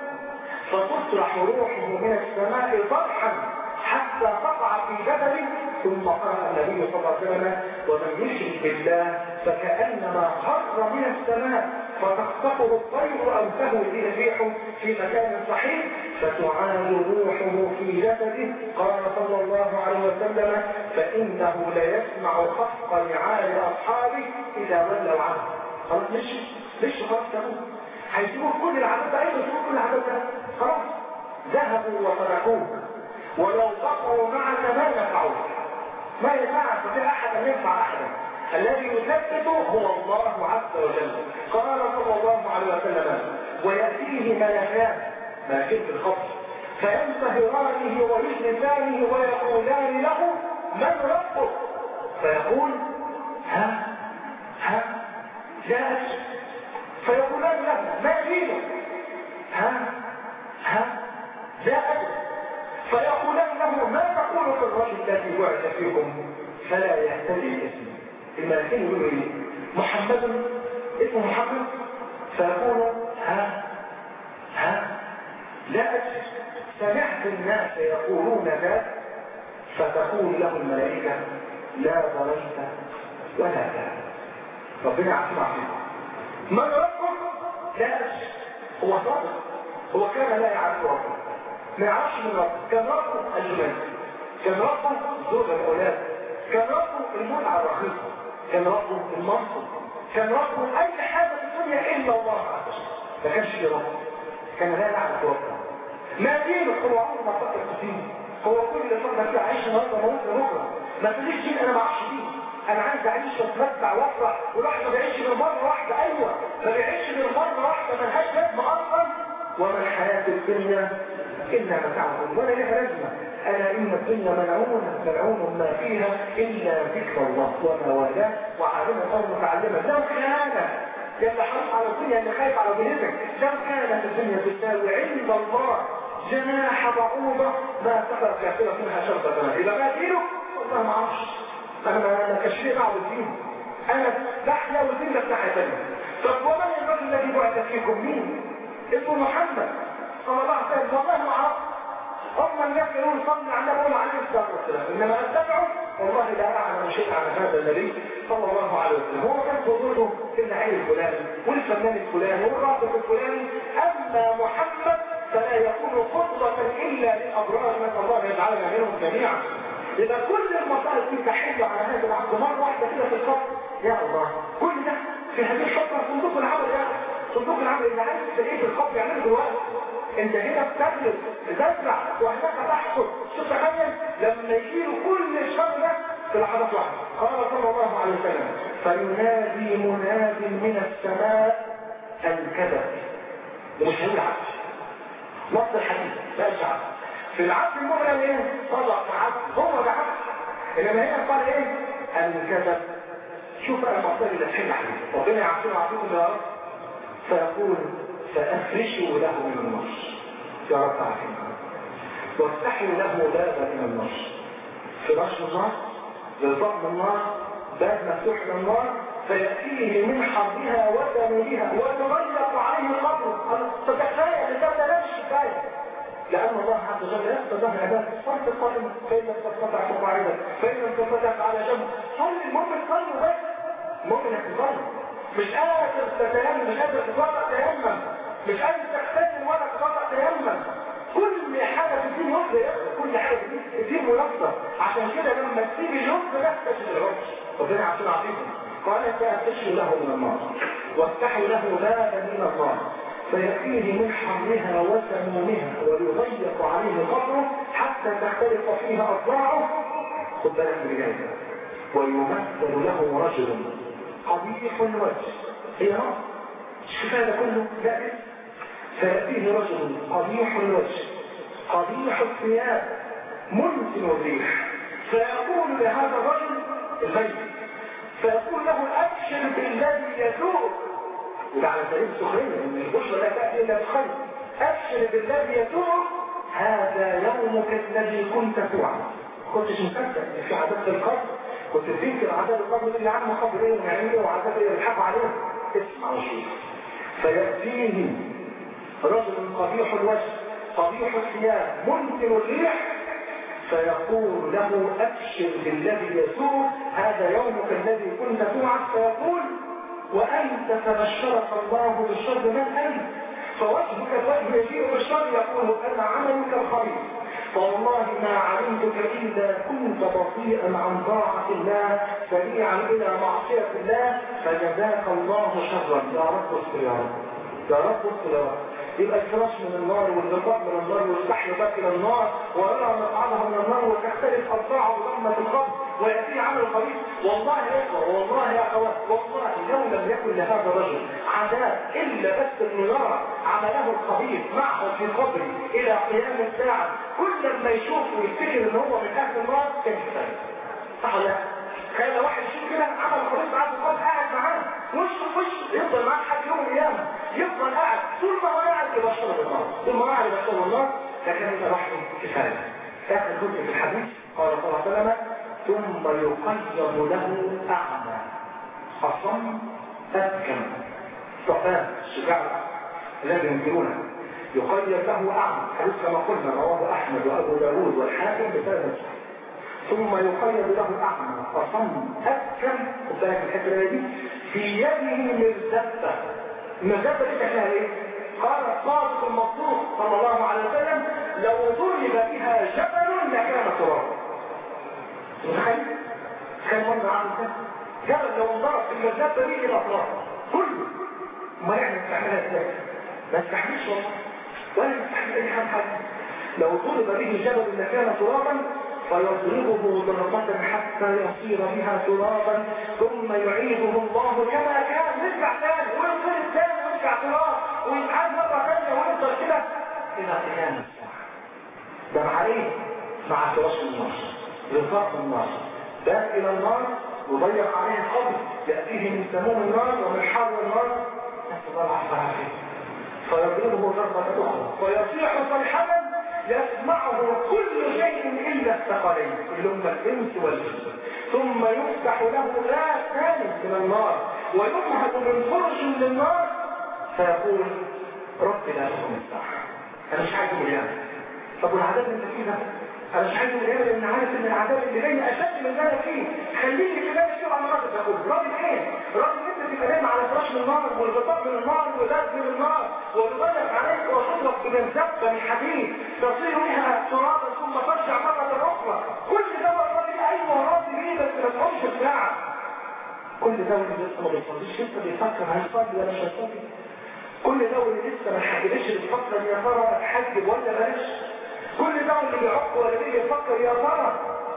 S1: فتطرح روحه من السماء طرحا حتى تقع في جسده ثم قرأ النبي صلى الله عليه وسلم ومن يشرك بالله فكأنما خر من السماء فتخطفه الطير أو تهوي به الريح في مكان صحيح فتعاد روحه في جسده قال صلى الله عليه وسلم فإنه ليسمع خفق نعال أصحابه إذا ولوا عنه خلاص مش مش خلاص تموت هيسيبوا كل العدد ده ايوه يسيبوا كل العدد ده خلاص ذهبوا وتركوه ولو بقوا معك ما نفعوك ما ينفعك في احد ان ينفع احدا الذي يثبت هو الله عز وجل قال صلى الله عليه وسلم ويأتيه ملكان ملكين في الخطر فينتهرانه ويجلسانه ويقولان له من ربك فيقول ها ها لا أجل فيقولان له ما دينك ها ها لا أدري فيقولان له ما تقول في الرجل الذي بعث فيكم فلا يهتدي اسمه الملكين يقولوا ايه محمد اسمه محمد فيقول ها ها لا أدري سمعت الناس يقولون ذلك فتقول له الملائكة لا ضللت ولا لا ربنا يعصم عصيم من ربك لا أدري هو صادق هو كان لا يعرف ربه ما يعرفش من ربه كان ربه الجمال كان ربه زوج الأولاد كان ربه المتعة الرخيصة كان ربه المنصب كان ربه أي حاجة في الدنيا إلا الله عز وجل ما كانش في ربه كان لا يعرف ربه ما دينه هو عمره ما فكر في دينه هو كل اللي فكر فيه عايش النهارده موت بكره ما تقوليش دين انا ما اعرفش دين انا عايز اعيش واتمتع وافرح والواحد ما بيعيش غير مره واحده ايوه ما بيعيش غير مره واحده ملهاش لازمه اصلا وما الحياه الدنيا الا متاع ولا لها لازمه الا ان الدنيا ملعونه ملعون ما فيها الا ذكر الله وما والاه وعالما او متعلما لو كان يبقى حرص على الدنيا اللي خايف على دنيتك لو كانت الدنيا تساوي عند الله جناح بعوضة ما سقط كافرة منها شرطة ماء إذا ما دينه والله ما أعرفش أنا ما كشفي بعض الدين أنا بحيا والدين ده بتاعي تاني طب ومن الرجل الذي بعث فيكم مين؟ اسمه محمد صلى الله عليه وسلم والله ما أعرف هم الناس يقولون صلي على النبي عليه الصلاة والسلام إنما أتبعه والله لا أعلم شيء عن هذا النبي صلى الله عليه وسلم هو كان حضوره في النعيم الفلاني والفنان الفلاني والراقص الفلاني أما محمد فلا يكون قدوة إلا للأبرار نسأل الله يجعلنا منهم جميعا إذا كل المصائب دي تحل على هذا العبد مرة واحدة كده في القبر يا الله كل ده في هذه الفترة صندوق العمل يا صندوق العمل اللي عايز تلاقيه في القبر يعمله دلوقتي انت هنا بتبذل تزرع وهناك تحصد شوف تخيل لما يجيله كل الشر ده في لحظات واحدة قال صلى الله عليه وسلم فينادي مناد من السماء الكذب ومش هيقول عبد نص الحديث لا الشعب في العبد المؤمن ايه طلع في عبد هو ده عبد انما هنا قال ايه الكذب شوف بقى المصدر اللي تحل عليه ربنا يعطينا ويعطيكم يا رب فيقول فافرشوا له من النار يا رب عافينا وافتحوا له بابا من النار فراش النار للبطن النار باب مفتوح من النار فيأتيه من حربها ودمها وتغلق عليه قبره فتكفاية لله ده مش كفاية لأن الله عز وجل يقتضى العباد صلت القائم فإن لم تستطع فقاعدا فإن لم تستطع على جنب صلي المهم تصلي بس المهم انك تصلي مش قادر تتيمم مش قادر تتوضع تيمم مش قادر تغتسل ولا تتوضع تيمم كل حاجة في الدين يسر كل حاجة في الدين منظم عشان كده لما تيجي اليسر ده تشغل العرش ربنا عشان عظيم قال فأفتشوا له من النار وافتحوا له بابا من النار فيأتيه من حرها وسمومها ويضيق عليه قبره حتى تختلف فيها أضلاعه خد بالك من الجاية ويمثل له رجل قبيح الوجه هي نار مش كفاية ده كله لا فيأتيه رجل قبيح الوجه قبيح الثياب منتن الريح فيقول لهذا الرجل البيت فيقول له أبشر بالذي يسوء وده على سبيل السخرية ان البشرى لا تأتي إلا بخير أبشر بالذي يسوء هذا يومك الذي كنت توعد كنتش مصدق ان في عذاب في القبر كنت تنكر عذاب القبر اللي عنه قبر ايه ونعمل ايه وعذاب ايه يلحقوا عليه اسمع وشوف فيأتيه رجل قبيح الوجه قبيح الثياب منتن الريح فيقول له أبشر بالذي يسوء هذا يومك الذي كنت توعد فيقول وأنت تبشرك الله بالشر من أنت فوجهك الوجه يجيء بالشر يقول أنا عملك الخبيث فوالله ما علمتك إلا كنت بطيئا عن طاعة الله سريعا إلى معصية الله فجزاك الله شرا يا رب اصبر يا رب يا رب اصبر يا رب يبقى الفراش من النار واللقاء من النار والسحر باك الى النار ويرى مقعدها من النار وتختلف اضلاعه بضمه القبر وياتيه عمل خبيث والله يا اخوه والله يا اخوات والله لو لم يكن لهذا الرجل عذاب الا بس انه يرى عمله الخبيث معه في قبره الى قيام الساعه كل ما يشوف ويفتكر ان هو من اهل النار كان كفايه صح ولا تخيل لو واحد يشوف كده عمل خليط معاه وقام قاعد معاه وش وش يفضل معاه لحد يوم القيامه يفضل قاعد طول ما هو قاعد يبشره بالنار طول ما هو قاعد يبشره بالنار لكن انت لوحده كفايه اخر جزء في الحديث قال صلى الله عليه وسلم ثم يقيض له اعمى اصم ابكم صفان الشجاع الذي ينكرونه يقيد له أعمى حديث كما قلنا رواه أحمد وأبو داود والحاكم بسبب ثم يقيد له أعمى أصم أكم وذلك الحكرة دي في يده مرزبة المرزبة دي شكلها إيه؟ قال الصادق المصدوق صلى الله عليه وسلم لو ضرب بها جبل لكان ترابا متخيل؟ كان منظر عامل كده جبل لو انضرب في المرزبة دي يبقى تراب كله ما يعني نستعملها ازاي؟ ما استحملش والله ولا يستحمل اي حد حد لو طلب به جبل لكان ترابا فيضربه ضربة حتى يصير بها ترابا ثم يعيده الله كما كان يرجع ثاني ويصير ثاني ويرجع تراب ويتعاد مرة ثانية ويفضل كده إلى قيام الساعة ده مع ايه؟ مع فراش النار رفاق النار ده إلى النار يضيق عليه القبر يأتيه من سموم النار ومن حر النار نسأل الله العافية فيضربه ضربة أخرى ويصيح صيحة يسمعه كل شيء إلا الثقلين اللي هم الإنس والجن ثم يفتح له لا ثالث من النار ويمهد من فرش للنار فيقول رب لا تكون الساعة أنا مش عايز مليان طب والعذاب اللي انت فيه ده انا مش عايز مليان لان عارف ان العذاب اللي جاي اشد من اللي انا فيه خليني كده اشوف على راجل تقول راجل ايه؟ راجل انت تبقى نايم على فراش من النار والغطاء من النار واللبس من النار وتضيق عليك وتضرب بمنزبه من حديد تصير بها ترابا ثم ترجع مره اخرى كل ده الراجل ايوه راضي بيه بس ما تقومش بساعه كل ده اللي لسه ما بيصليش لسه بيفكر هيصلي ولا مش هيصلي كل ده اللي لسه ما حددش بيفكر يا ترى اتحجب ولا بلاش كل ده اللي بيعق ولا بيجي يفكر يا ترى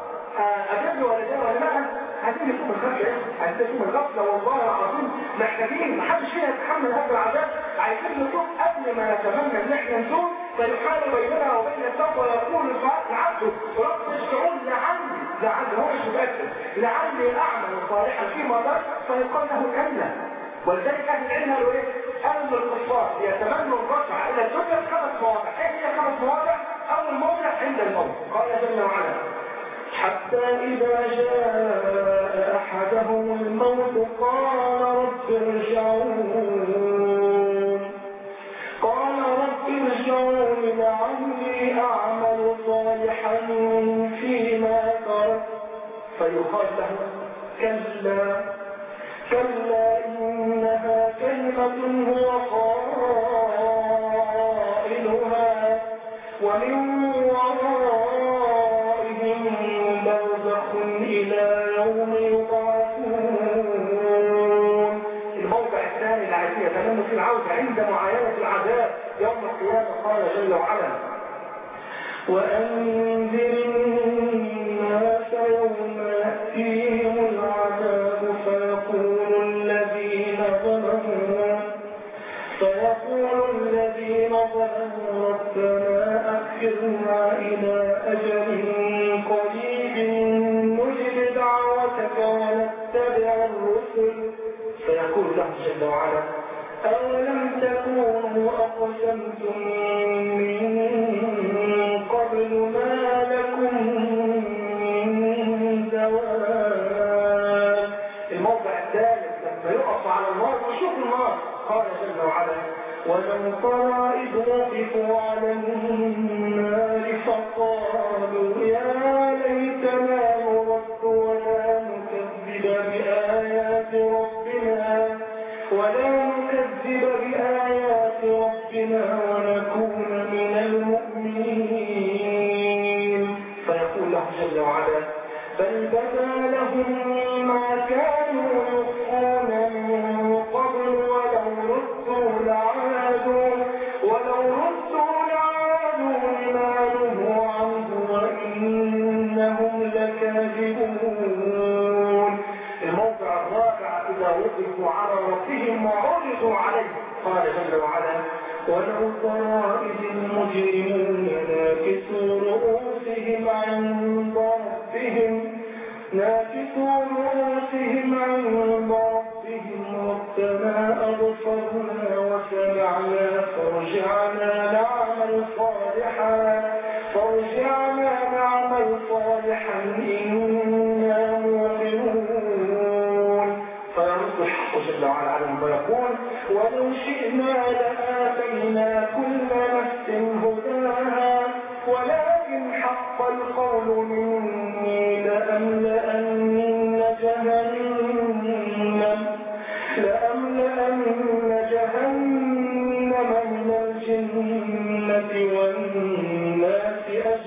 S1: اجيب ولا ده ولا لا عايزين يكون الغفله عايزين يكون الغفله والله العظيم محتاجين محدش فينا يتحمل هذا العذاب عايزين نتوب قبل ما نتمنى ان احنا نتوب فيحال بيننا وبين التوبه ويقول لعبده رب اشفعون لعلي لعلي هو مش متاكد لعلي اعمل صالحا فيما ترك فيقال له كلا ولذلك اهل العلم قالوا ايه؟ قالوا ان الكفار يتمنوا الرجعه الى الدنيا في خمس مواضع، ايه هي خمس مواضع؟ اول موضع عند الموت، قال جل وعلا حتى إذا جاء أحدهم الموت قال رب ارجعون قال رب ارجعون لعلي أعمل صالحا فيما ترك فيقال له كلا كلا إنها كلمة هو قائلها ومن ورائهم برزخ إلى يوم يبعثون الموضع الثاني اللي عايزين يتمنوا فيه العودة عند معاينة العذاب يوم القيامة قال جل وعلا وأنذر الناس يوم يأتيهم العذاب فيقول الذين ظلموا فيقول الذين ظلموا ربنا أخرنا إلى أجل قريب نجب دعوتك ونتبع الرسل فيقول له جل وعلا أولم تكونوا أقسمتم من قبل ما لكم من زوال الموضع الثالث لما يقف على النار ويشوف النار قال جل وعلا ولو ترى إذ وقفوا على النار فقالوا يا ليتنا نرد ولا نكذب بآيات ربنا ولا نكذب بآيات ربنا ونكون من المؤمنين فيقول له جل وعلا بل بدا لهم ما كانوا يخفون من قبل ولو ردوا لعادوا ولو ردوا لعادوا لما نهوا عنه وإنهم لكاذبون الموضع الرابع إذا وقفوا على ربهم وعرضوا عليه قال جل وعلا ولو ترى إذ المجرمون ناكسوا رؤوسهم عند ربهم ناكسوا رؤوسهم
S2: فارجعنا نعمل صالحا فارجعنا نعمل صالحا إنا موقنون
S1: فيرد الحق جل وعلا عليهم ويقول
S2: ولو شئنا لآتينا كل نفس هداها ولكن حق القول مني لأملأن جهنم لأملأن جهنم من الجنة والناس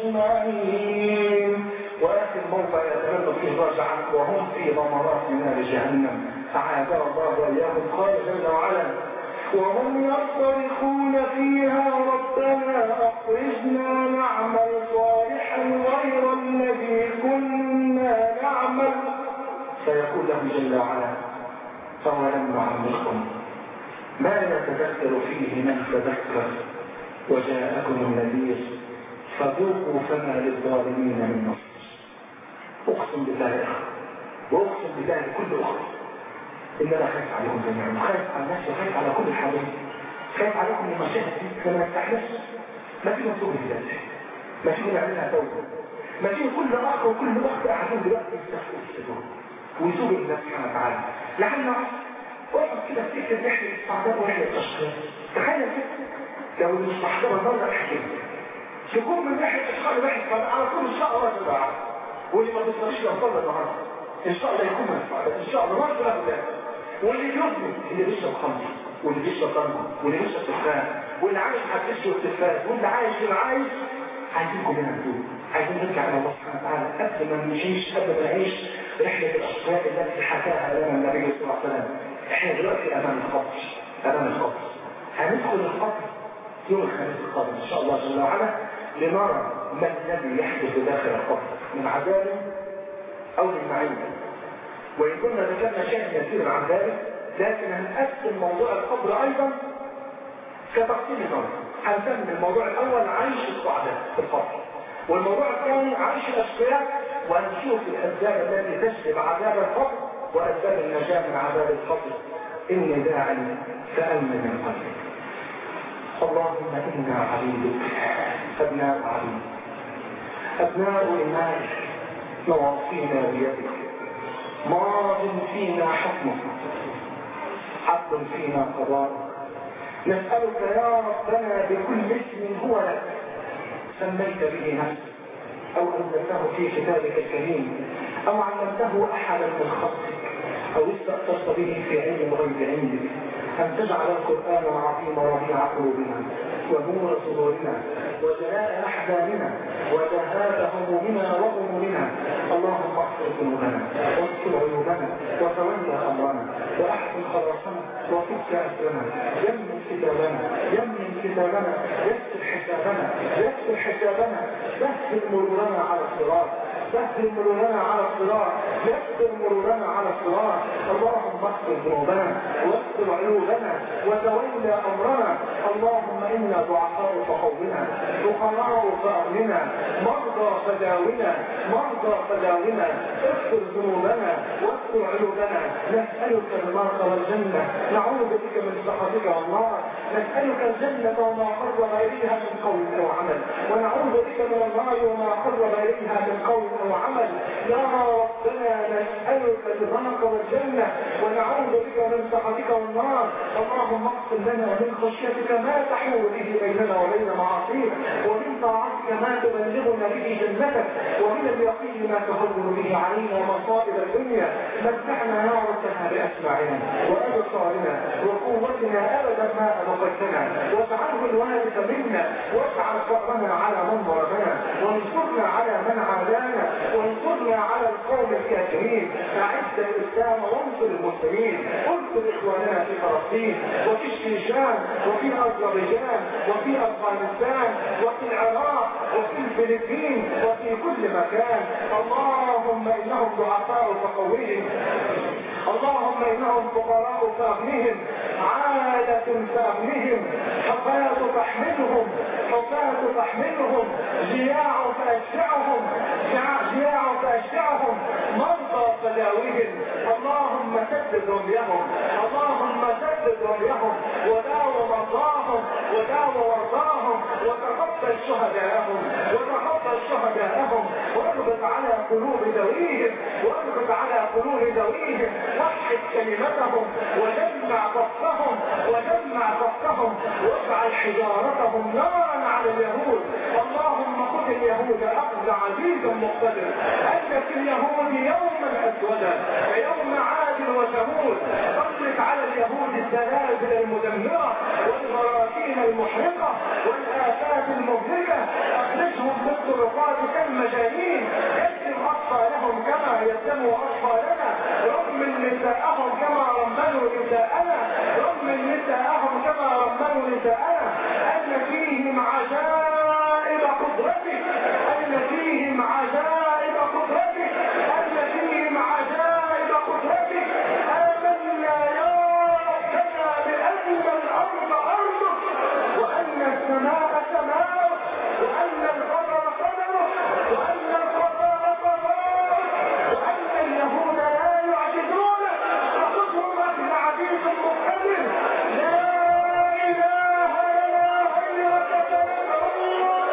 S2: أجمعين
S1: وآخر موقع يتمنى فيه رجعا وهم في ضمرات نار جهنم أعاذنا الله وإياهم قال جل وعلا
S2: وهم يصطرخون فيها ربنا أخرجنا نعمل صالحا غير الذي كنا نعمل
S1: فيقول له جل وعلا أولم نعمركم ما يتذكر فيه من تذكر وجاءكم النذير فذوقوا فما للظالمين من نصر اقسم بالله يا اخي واقسم بالله لكل اخت ان انا خايف عليكم جميعا وخايف على نفسي وخايف على كل الحبايب خايف عليكم من المشاهد دي فما نستحلفش ما تيجي نتوب دلوقتي ما تيجي نعملها توبه ما تيجي كل اخ وكل اخت قاعدين دلوقتي يستغفروا السجود ويتوب لله سبحانه وتعالى لعل اقعد كده افتكر رحله الصعداء ورحله الاشقاء تخيل كده لو مش محضره النهارده احكي تكون من ناحيه اشقاء لناحيه الصعداء على طول ان شاء الله تبقى واللي ما تصليش لو صلى النهارده ان شاء الله يكون من الصعداء ان شاء الله ما له ذلك واللي يظلم اللي بيشرب خمر واللي بيشرب خمر واللي بيشرب دخان واللي عايش حدش والتفاز واللي عايش واللي عايش عايزين كلنا نتوب عايزين نرجع الى الله سبحانه وتعالى قبل ما نعيش قبل ما نعيش رحله الاشقاء التي حكاها لنا النبي صلى الله عليه وسلم احنا دلوقتي امام القبر امام القبر هندخل القبر يوم الخميس القادم ان شاء الله جل وعلا لنرى ما الذي يحدث داخل القبر من عذاب او من معين وان كنا ذكرنا شيئا يسيرا عن ذلك لكن هنقسم موضوع القبر ايضا كتقسيم نظر هنسمي الموضوع الاول عيش السعداء في القبر والموضوع الثاني عيش الاشقياء وهنشوف الاسباب التي تجلب عذاب القبر واسباب النجاه من عذاب القبر اني داعي فامن من قلبك اللهم انا عبيدك ابناء عبيدك ابناء امائك نواصينا بيدك ماض فينا حكمك حق فينا قضاءك نسألك يا ربنا بكل اسم هو لك سميت به نفسك أو أنزلته في كتابك الكريم أو علمته أحدا من خلقك أو استأثرت به في علم غيب عندك أن تجعل القرآن العظيم ربيع قلوبنا ونور صدورنا وجلاء أحزاننا وذهاب همومنا وغمومنا اللهم اغفر ذنوبنا واستر عيوبنا وتولى أمرنا وأحسن خلاصنا وفك أسرنا يمن كتابنا يمن كتابنا يسر حسابنا يسر حسابنا سهل مرورنا على الصراط سهل مرورنا على الصراط يسر مرورنا على الصراط اللهم اغفر ذنوبنا واستر عيوبنا وتولى امرنا اللهم انا ضعفاء فقونا فقراء فاغننا مرضى فداونا مرضى فداونا اغفر ذنوبنا واستر عيوبنا نسالك المرض والجنه نعوذ بك من سخطك والنار نسالك الجنه وما قرب اليها من قول او عمل ونعوذ بك من النار وما قرب اليها من قول او عمل يا ربنا نسالك رضاك والجنه ونعوذ بك من سخطك والنار اللهم اغفر لنا من خشيتك ما تحول به بيننا وبين معاصيك ومن طاعتك ما تبلغنا به جنتك ومن اليقين ما تهون به علينا مصائب الدنيا متعنا يا ربنا باسماعنا وابصارنا وقوتنا ابدا ما ابقيتنا واجعله الوارث منا واجعل فقرنا على من ضربنا وانصرنا على من عادانا وانصرنا على القوم الكافرين اعز الاسلام وانصر المسلمين انصر اخواننا في فلسطين وفي الشيشان وفي اذربيجان وفي افغانستان وفي العراق وفي الفلبين وفي كل مكان اللهم انهم ضعفاء فقويهم اللهم انهم فقراء فاغنهم عالة فاغنهم حفاة فاحملهم حفاة فاحملهم جياع
S2: فاشفعهم جياع فاشفعهم مرضى فداوهم اللهم سدد رميهم اللهم سدد رميهم وداو مرضاهم وداو مرضاهم وتقبل شهداءهم وتقبل شهداءهم واربط على قلوب ذويهم واربط على قلوب ذويهم وحد كلمتهم وجمع صفهم وجمع صفهم واجعل حجارتهم نارا على اليهود اللهم خذ اليهود اخذ عزيز مقتدر ان في اليهود يوما اسودا كيوم عاد وثمود سلط على اليهود الزلازل المدمره والبراكين المحرقه والافات المهلكه اخرجهم بالطرقات كالمجانين يسلم اطفالهم كما يسلم اطفالنا رمل نساءهم كما رملوا نساءنا رمل نساءهم كما رملوا نساءنا ان فيهم عجائب قدرتك ان فيهم عجائب قدرتك ان فيهم عجائب قدرتك امنا يا ربنا بان الارض ارضك وان السماء سماؤك وان القدر قدرك وان القضاء قضاءك وان اليهود لا يعجزونك فخذهم اخذ عزيز مقتدر لا اله الا غيرك فندعوك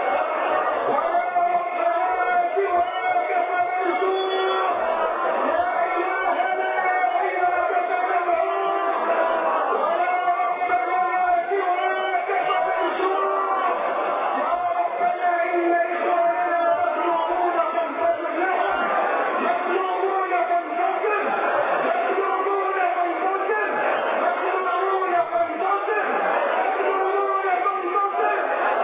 S2: ولا ربنا سواك فنرجوك لا اله الا غيرك فندعوك ولا ربنا سواك فنرجوك يا ربنا ان اخواننا مظلومون فانتصر لهم مظلومون فانتصر مظلومون فانتصر مظلومون فانتصر مظلومون فانتصر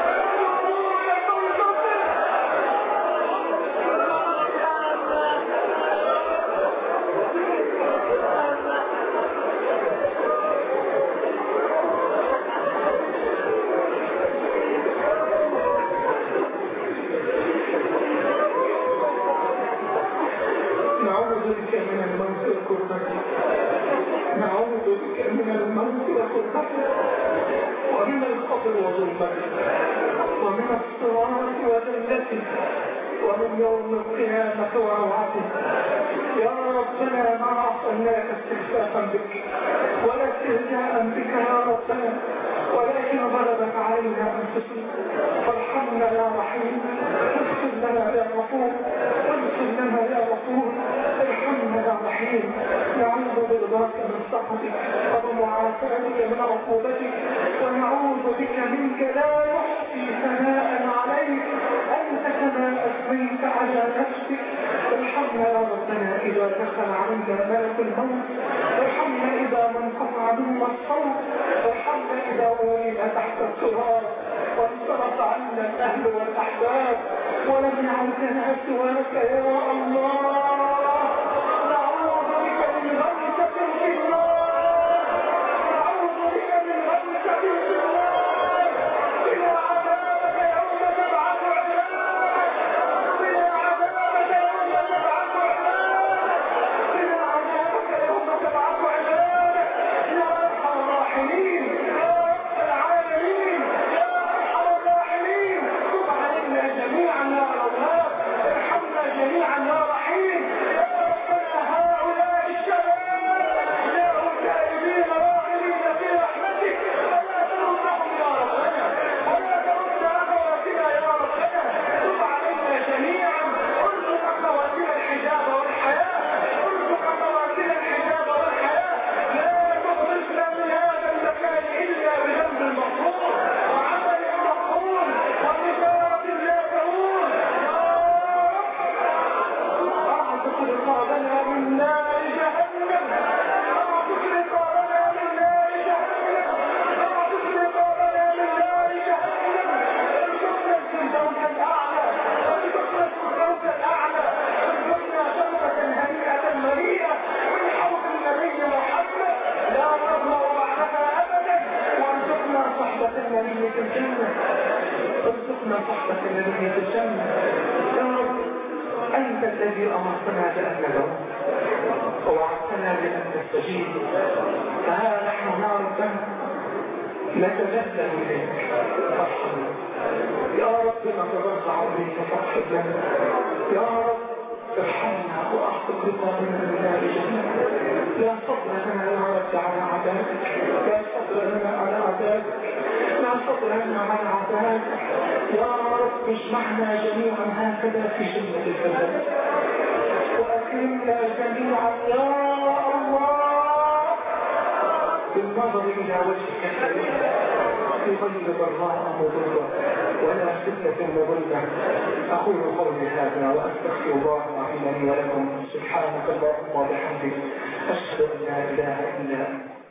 S2: مظلومون فانتصر نعوذ بك من الموت وكربته نعوذ بك من الموت وكربته ومن القبر وظلمته ومن الصراط وذلته ومن يوم القيامة وروعته يا ربنا ما عصيناك استخفافا بك ولا استهزاء بك يا ربنا ولكن غلبت علينا انفسنا فارحمنا يا رحيم اغفر لنا يا غفور اغفر لنا يا غفور ارحمنا يا رحيم نعوذ برضاك من سخطك وبمعافاتك من عقوبتك ونعوذ بك منك لا يحصي ثناء عليك انت كما اثنيت على نفسك ارحمنا يا ربنا اذا دخل علينا ملك الموت ارحمنا اذا ما انقطع منا الصوت ارحمنا اذا ولينا تحت التراب وانصرف عنا الاهل والاحباب ولم يعودنا سواك يا الله نعوذ بك من غمسة في النار نعوذ بك من غمسة في النار إلى عذابك يوم تبعث عبادك إلى عذابك يوم تبعث عبادك إلى عذابك يوم تبعث عبادك يا أرحم الراحمين يا رب العالمين يا أرحم الراحمين تب علينا جميعا يا الله ارحمنا جميعا يا رحيم يا ربنا هؤلاء الشباب جاءوا تائبين راغبين في رحمتك فلا تردهم يا ربنا ولا ترد اخواتنا يا ربنا تب علينا جميعا ارزق اخواتنا الحجاب والحياه ارزق اخواتنا الحجاب والحياه لا تخرجنا من هذا المكان الا بذنب مغفور وعمل مغفور وتجاره لا تهون اعتق رقابنا من نار جهنم اعتق رقابنا من نار جهنم اعتق رقابنا من نار جهنم ارزقنا الفردوس الاعلى ارزقنا الفردوس الاعلى ارزقنا شربة هنيئة مريئة من حوض النبي محمد لا نظلم بعدها ابدا وارزقنا صحبة النبي في الجنة ارزقنا صحبة النبي في الجنة يا رب أنت الذي أمرتنا بأن ندعو ووعدتنا بأن نستجيب فها نحن يا ربنا نتذلل إليك فارحمنا يا رب نتضرع عظيم فاغفر لنا يا رب ارحمنا واحقق رضانا من نار جهنم لا صبر لنا يا رب على عذابك لا صبر لنا على عذابك لا صبر لنا على عذابك يا رب اجمعنا جميعا هكذا في جنة الفردوس وأكرمنا جميعا يا الله بالنظر إلى وجهك الكريم في غير ضراء مضرة ولا فتنة مضلة أقول قولي هذا وأستغفر الله العظيم لي ولكم سبحانك اللهم وبحمدك أشهد أن لا إله إلا أنت